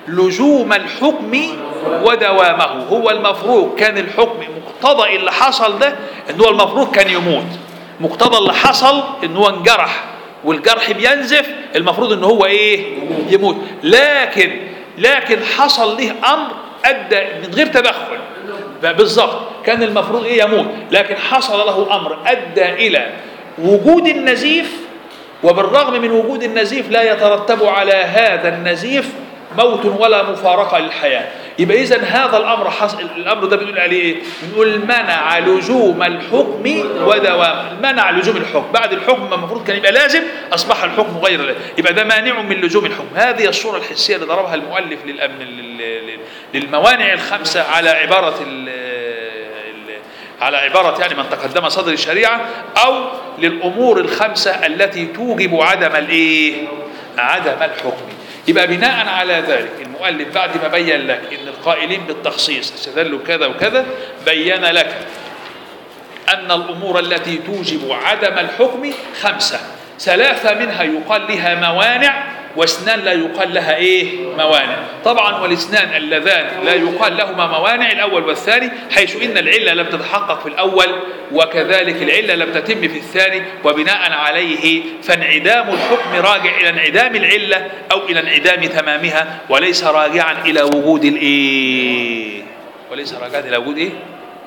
لزوم الحكم ودوامه هو المفروض كان الحكم مقتضى اللي حصل ده ان هو المفروض كان يموت مقتضى اللي حصل ان هو انجرح والجرح بينزف المفروض ان هو ايه يموت لكن لكن حصل له امر ادى من غير تدخل بالظبط كان المفروض ايه يموت لكن حصل له امر ادى الى وجود النزيف وبالرغم من وجود النزيف لا يترتب على هذا النزيف موت ولا مفارقه للحياه يبقى اذا هذا الامر حصل الامر ده بنقول عليه ايه بنقول منع لزوم الحكم ودوام منع لزوم الحكم بعد الحكم المفروض كان يبقى لازم اصبح الحكم غير لازم يبقى ده مانع من لزوم الحكم هذه الصوره الحسيه اللي ضربها المؤلف للأم- لل- لل- للموانع الخمسه على عباره ال- ال- على عبارة يعني من تقدم صدر الشريعة أو للأمور الخمسة التي توجب عدم الإيه؟ عدم الحكم يبقى بناء على ذلك المؤلف بعد ما بين لك ان القائلين بالتخصيص استدلوا كذا وكذا بين لك ان الامور التي توجب عدم الحكم خمسه ثلاثه منها يقال لها موانع واثنان لا يقال لها ايه موانع طبعا والاثنان اللذان لا يقال لهما موانع الاول والثاني حيث ان العله لم تتحقق في الاول وكذلك العله لم تتم في الثاني وبناء عليه فانعدام الحكم راجع الى انعدام العله او الى انعدام تمامها وليس راجعا الى وجود الايه وليس راجعا الى وجود ايه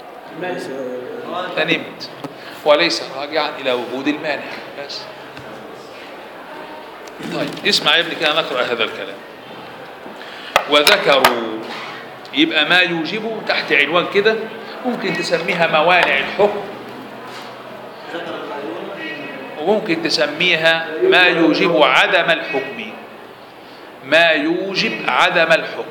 فنمت وليس راجعا الى وجود المانع بس طيب اسمع يا ابني كده نقرا هذا الكلام وذكروا يبقى ما يوجب تحت عنوان كده ممكن تسميها موانع الحكم وممكن تسميها ما يوجب عدم الحكم ما يوجب عدم الحكم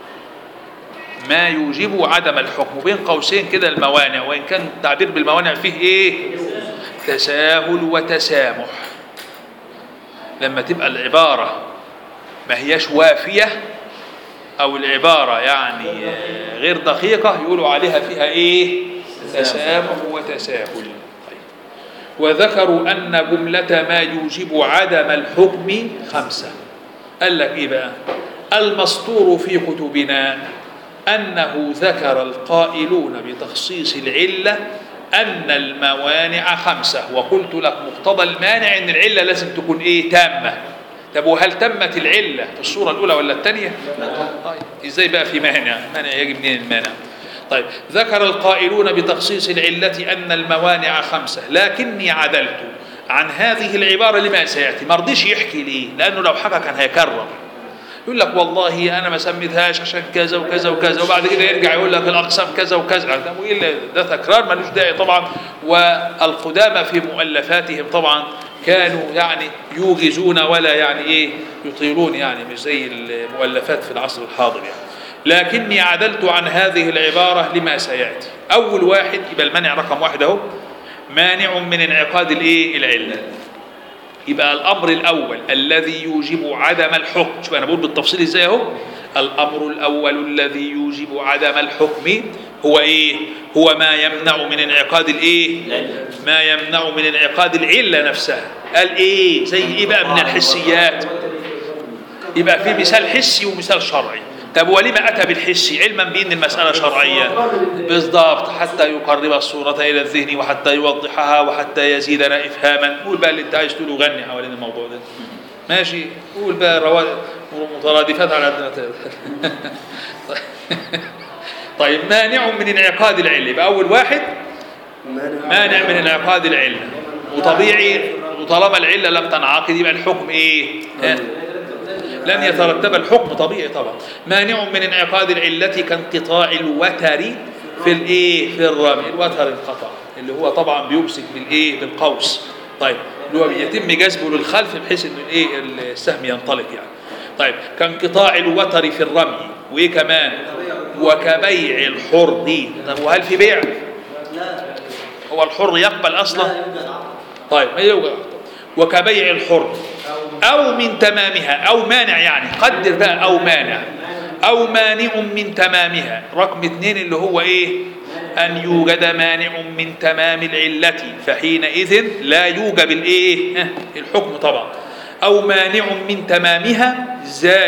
ما يوجب عدم الحكم بين قوسين كده الموانع وان كان التعبير بالموانع فيه ايه تساهل وتسامح لما تبقى العباره ما هياش وافيه او العباره يعني آه، غير دقيقه يقولوا عليها فيها ايه تسامح وتساهل طيب. وذكروا ان جمله ما يوجب عدم الحكم خمسه قال لك ايه بقى المسطور في كتبنا انه ذكر القائلون بتخصيص العله ان الموانع خمسه وقلت لك مقتضى المانع ان العله لازم تكون ايه تامه طب وهل تمت العله في الصوره الاولى ولا الثانيه طيب ازاي بقى في مانع مانع يجي منين المانع طيب ذكر القائلون بتخصيص العله ان الموانع خمسه لكني عدلت عن هذه العباره لما سياتي ما رضيش يحكي ليه لانه لو حكى كان هيكرر يقول لك والله انا ما سميتهاش عشان كذا وكذا وكذا وبعد كده يرجع يقول لك الاقسام كذا وكذا ده وايه اللي- ده تكرار ملوش داعي طبعا والقدامى في مؤلفاتهم طبعا كانوا يعني يوغزون ولا يعني ايه يطيلون يعني مش زي المؤلفات في العصر الحاضر يعني لكني عدلت عن هذه العباره لما سياتي اول واحد يبقى المانع رقم واحد اهو مانع من انعقاد الايه العله يبقى الامر الاول الذي يوجب عدم الحكم شوف انا بقول بالتفصيل ازاي اهو الامر الاول الذي يوجب عدم الحكم هو ايه هو ما يمنع من انعقاد الايه ما يمنع من انعقاد العله نفسها قال ايه زي ايه بقى من الحسيات يبقى في مثال حسي ومثال شرعي طب ولما اتى بالحسي علما بان المساله شرعيه بالضبط حتى يقرب الصوره الى الذهن وحتى يوضحها وحتى يزيدنا افهاما قول بقى اللي انت عايز تقوله غني حوالين الموضوع ده ماشي قول بقى روا... مترادفات على قد ما تقدر طيب مانع من انعقاد العله يبقى اول واحد مانع من انعقاد العله وطبيعي وطالما العله لم تنعقد يبقى الحكم ايه؟ ها؟ لن يترتب الحكم طبيعي طبعا مانع من انعقاد العلة كانقطاع الوتر في الايه في الرمي الوتر انقطع اللي هو طبعا بيمسك بالايه بالقوس طيب اللي هو يتم جذبه للخلف بحيث ان الايه السهم ينطلق يعني طيب كانقطاع الوتر في الرمي وايه كمان وكبيع الحر طب وهل في بيع هو الحر يقبل اصلا طيب ما يوجد وكبيع الحر أو من تمامها أو مانع يعني قدر بقى أو مانع أو مانع من تمامها رقم اثنين اللي هو إيه أن يوجد مانع من تمام العلة فحينئذ لا يوجب الإيه ها، الحكم طبعا أو مانع من تمامها إزاي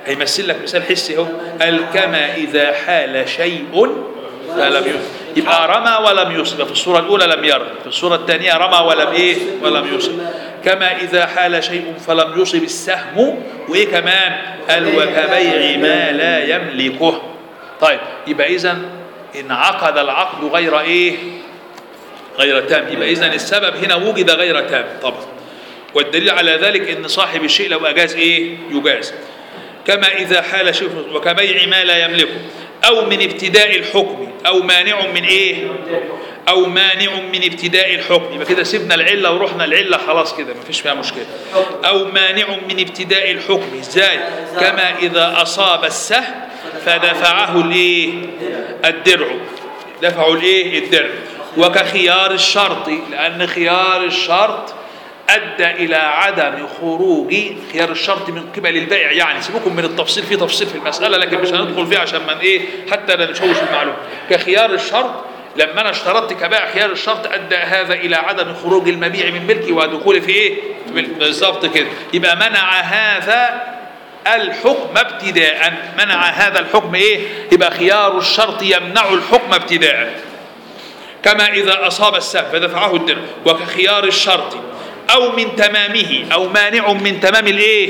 هيمثل لك مثال حسي اهو قال كما اذا حال شيء فلم يصب يبقى رمى ولم يصب في الصوره الاولى لم يرمي في الصوره الثانيه رمى ولم ايه ولم يصب كما اذا حال شيء فلم يصب السهم وايه كمان قال وكبيع ما لا يملكه طيب يبقى اذا انعقد العقد غير ايه غير تام يبقى اذا السبب هنا وجد غير تام طبعا والدليل على ذلك ان صاحب الشيء لو اجاز ايه يجاز كما اذا حال شيء وكبيع ما لا يملكه او من ابتداء الحكم او مانع من ايه او مانع من ابتداء الحكم يبقى كده سيبنا العله ورحنا العله خلاص كده مفيش فيها مشكله او مانع من ابتداء الحكم ازاي كما اذا اصاب السهم فدفعه الايه الدرع دفعوا الايه الدرع وكخيار الشرط لان خيار الشرط ادى الى عدم خروج خيار الشرط من قبل البائع يعني سيبكم من التفصيل في تفصيل في المساله لكن مش هندخل فيه عشان من ايه حتى لا نشوش المعلومه كخيار الشرط لما انا اشترطت كبائع خيار الشرط ادى هذا الى عدم خروج المبيع من ملكي ودخوله في ايه في ملك. بالظبط كده يبقى منع هذا الحكم ابتداء منع هذا الحكم ايه يبقى خيار الشرط يمنع الحكم ابتداء كما إذا أصاب السهم فدفعه الدرع وكخيار الشرط أو من تمامه أو مانع من تمام الإيه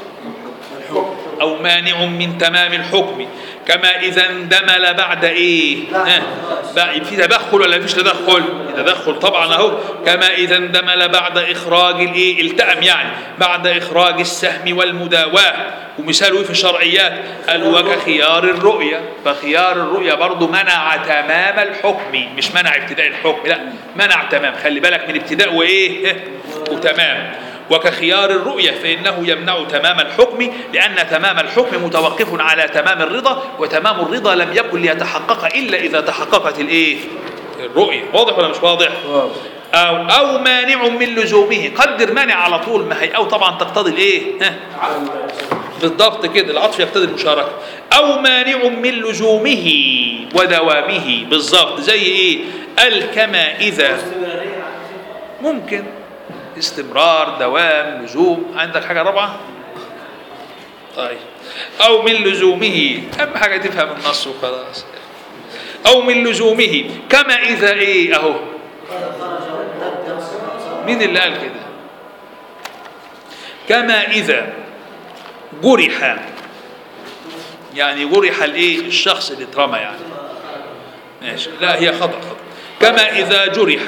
أو مانع من تمام الحكم كما إذا اندمل بعد إيه ها بقى في تدخل ولا فيش تدخل في تدخل طبعا أهو كما إذا اندمل بعد إخراج الإيه التأم يعني بعد إخراج السهم والمداواة ومثاله إيه في الشرعيات قال وكخيار الرؤية فخيار الرؤية برضو منع تمام الحكم مش منع ابتداء الحكم لا منع تمام خلي بالك من ابتداء وإيه وتمام وكخيار الرؤية فإنه يمنع تمام الحكم لأن تمام الحكم متوقف على تمام الرضا وتمام الرضا لم يكن ليتحقق إلا إذا تحققت الإيه الرؤية واضح ولا مش واضح واضح. أو, أو مانع من لزومه قدر مانع على طول ما هي أو طبعا تقتضي الإيه ها بالضبط كده العطف يقتضي المشاركة أو مانع من لزومه ودوامه بالضبط زي إيه قال كما إذا ممكن استمرار دوام لزوم عندك حاجة رابعة طيب أو من لزومه أهم حاجة تفهم النص وخلاص أو من لزومه كما إذا إيه أهو مين اللي قال كده كما إذا جرح يعني جرح الايه الشخص اللي اترمى يعني ماشي لا هي خطأ خطأ كما إذا جرح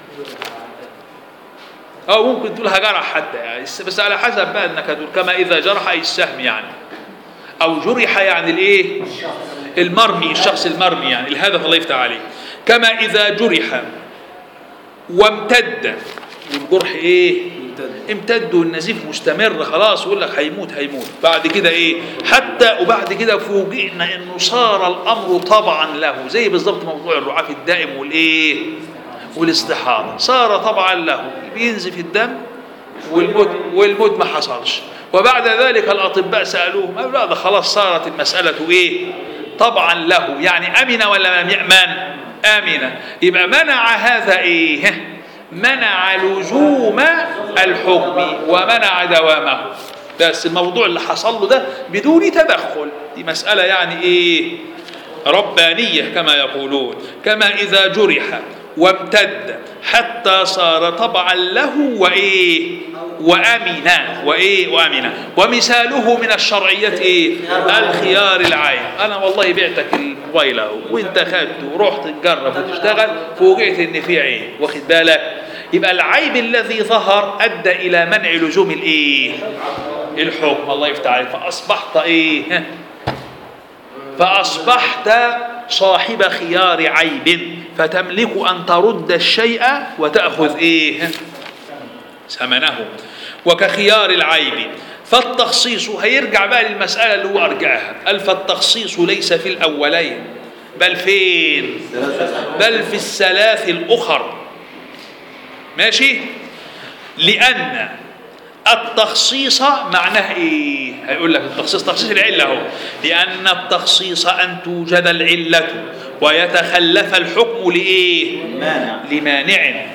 أو ممكن تقولها جرح حتى يعني بس على حسب بقى انك هتقول كما إذا جرح أي السهم يعني أو جرح يعني الايه المرمي الشخص المرمي يعني الهدف الله يفتح عليه كما إذا جرح وامتد والجرح ايه امتد والنزيف مستمر خلاص يقول لك هيموت هيموت بعد كده ايه حتى وبعد كده فوجئنا انه صار الامر طبعا له زي بالظبط موضوع الرعاف الدائم والايه والاستحاضه صار طبعا له بينزف الدم والموت والموت ما حصلش وبعد ذلك الاطباء سالوهم قالوا لا ده خلاص صارت المساله ايه طبعا له يعني امن ولا لم يامن امن يبقى منع هذا ايه منع لزوم الحكم ومنع دوامه بس الموضوع اللي حصل له ده بدون تدخل دي مسألة يعني ايه ربانية كما يقولون كما إذا جرح وامتد حتى صار طبعا له وإيه وأمن وإيه وأمن ومثاله من الشرعيات إيه الخيار العين أنا والله بعتك الموبايل أهو وأنت خدته ورحت تجرب وتشتغل فوجئت إن في عين واخد بالك يبقى العيب الذي ظهر أدى إلى منع لزوم الإيه الحكم الله يفتح عليك فأصبحت إيه فأصبحت صاحب خيار عيب فتملك أن ترد الشيء وتأخذ إيه ثمنه وكخيار العيب فالتخصيص هيرجع بقى للمسألة اللي هو أرجعها قال فالتخصيص ليس في الأولين بل فين بل في الثلاث الأخر ماشي لأن التخصيص معناه ايه هيقول لك التخصيص تخصيص العله اهو لان التخصيص ان توجد العله ويتخلف الحكم لايه مانع لمانع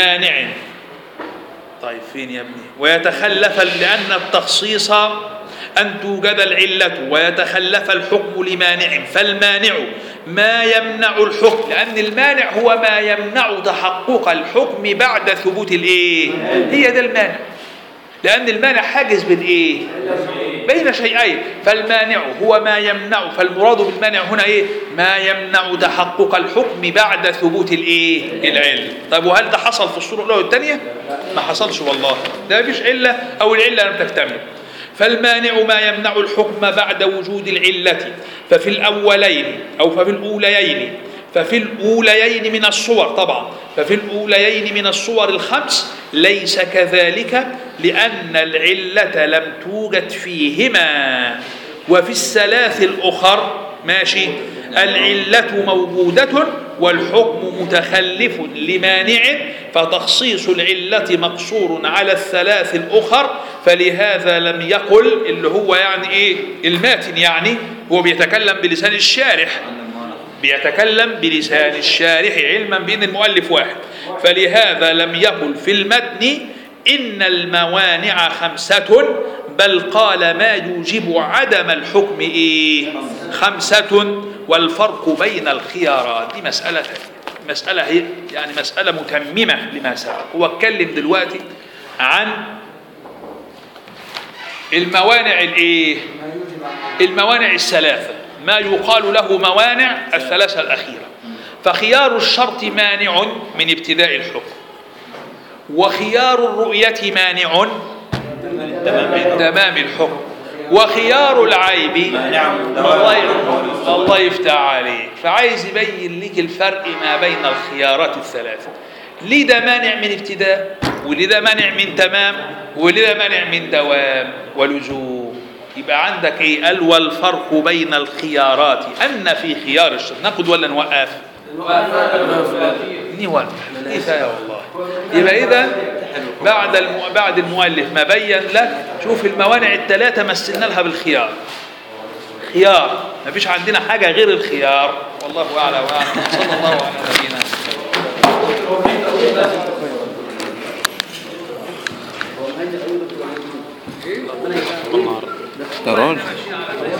لمانع طيب فين يا ابني ويتخلف لان التخصيص أن توجد العلة ويتخلف الحكم لمانع فالمانع ما يمنع الحكم لأن المانع هو ما يمنع تحقق الحكم بعد ثبوت الإيه هي ده المانع لأن المانع حاجز بين إيه بين شيئين فالمانع هو ما يمنع فالمراد بالمانع هنا ايه ما يمنع تحقق الحكم بعد ثبوت الايه العله طيب وهل ده حصل في الصوره الاولى والثانيه ما حصلش والله ده مفيش عله او العله لم تكتمل فالمانع ما يمنع الحكم بعد وجود العله ففي الاولين او ففي الاوليين ففي الأوليين من الصور طبعا ففي الأوليين من الصور الخمس ليس كذلك لأن العلة لم توجد فيهما وفي الثلاث الأخر ماشي العلة موجودة والحكم متخلف لمانع فتخصيص العلة مقصور على الثلاث الأخر فلهذا لم يقل اللي هو يعني إيه الماتن يعني هو بيتكلم بلسان الشارح بيتكلم بلسان الشارح علما بأن المؤلف واحد فلهذا لم يقل في المتن إن الموانع خمسة بل قال ما يوجب عدم الحكم إيه خمسة والفرق بين الخيارات دي مسألة تانية. مسألة هي يعني مسألة متممة لما سبق هو اتكلم دلوقتي عن الموانع الايه الموانع الثلاثة ما يقال له موانع الثلاثة الأخيرة فخيار الشرط مانع من ابتداء الحكم وخيار الرؤية مانع من تمام الحكم وخيار العيب مانع من الله دوام الله يفتح عليك فعايز يبين لك الفرق ما بين الخيارات الثلاثة ليه ده مانع من ابتداء وليه ده مانع من تمام وليه ده مانع من دوام ولزوم يبقى عندك ايه قال والفرق بين الخيارات ان في خيار الشرط ناخد ولا نوقف نوقف كفايه والله يبقى اذا بعد الم... بعد المؤلف ما بين لك شوف الموانع الثلاثه مثلنا لها بالخيار خيار ما فيش عندنا حاجه غير الخيار والله اعلم واعلم صلى الله على نبينا يا راجل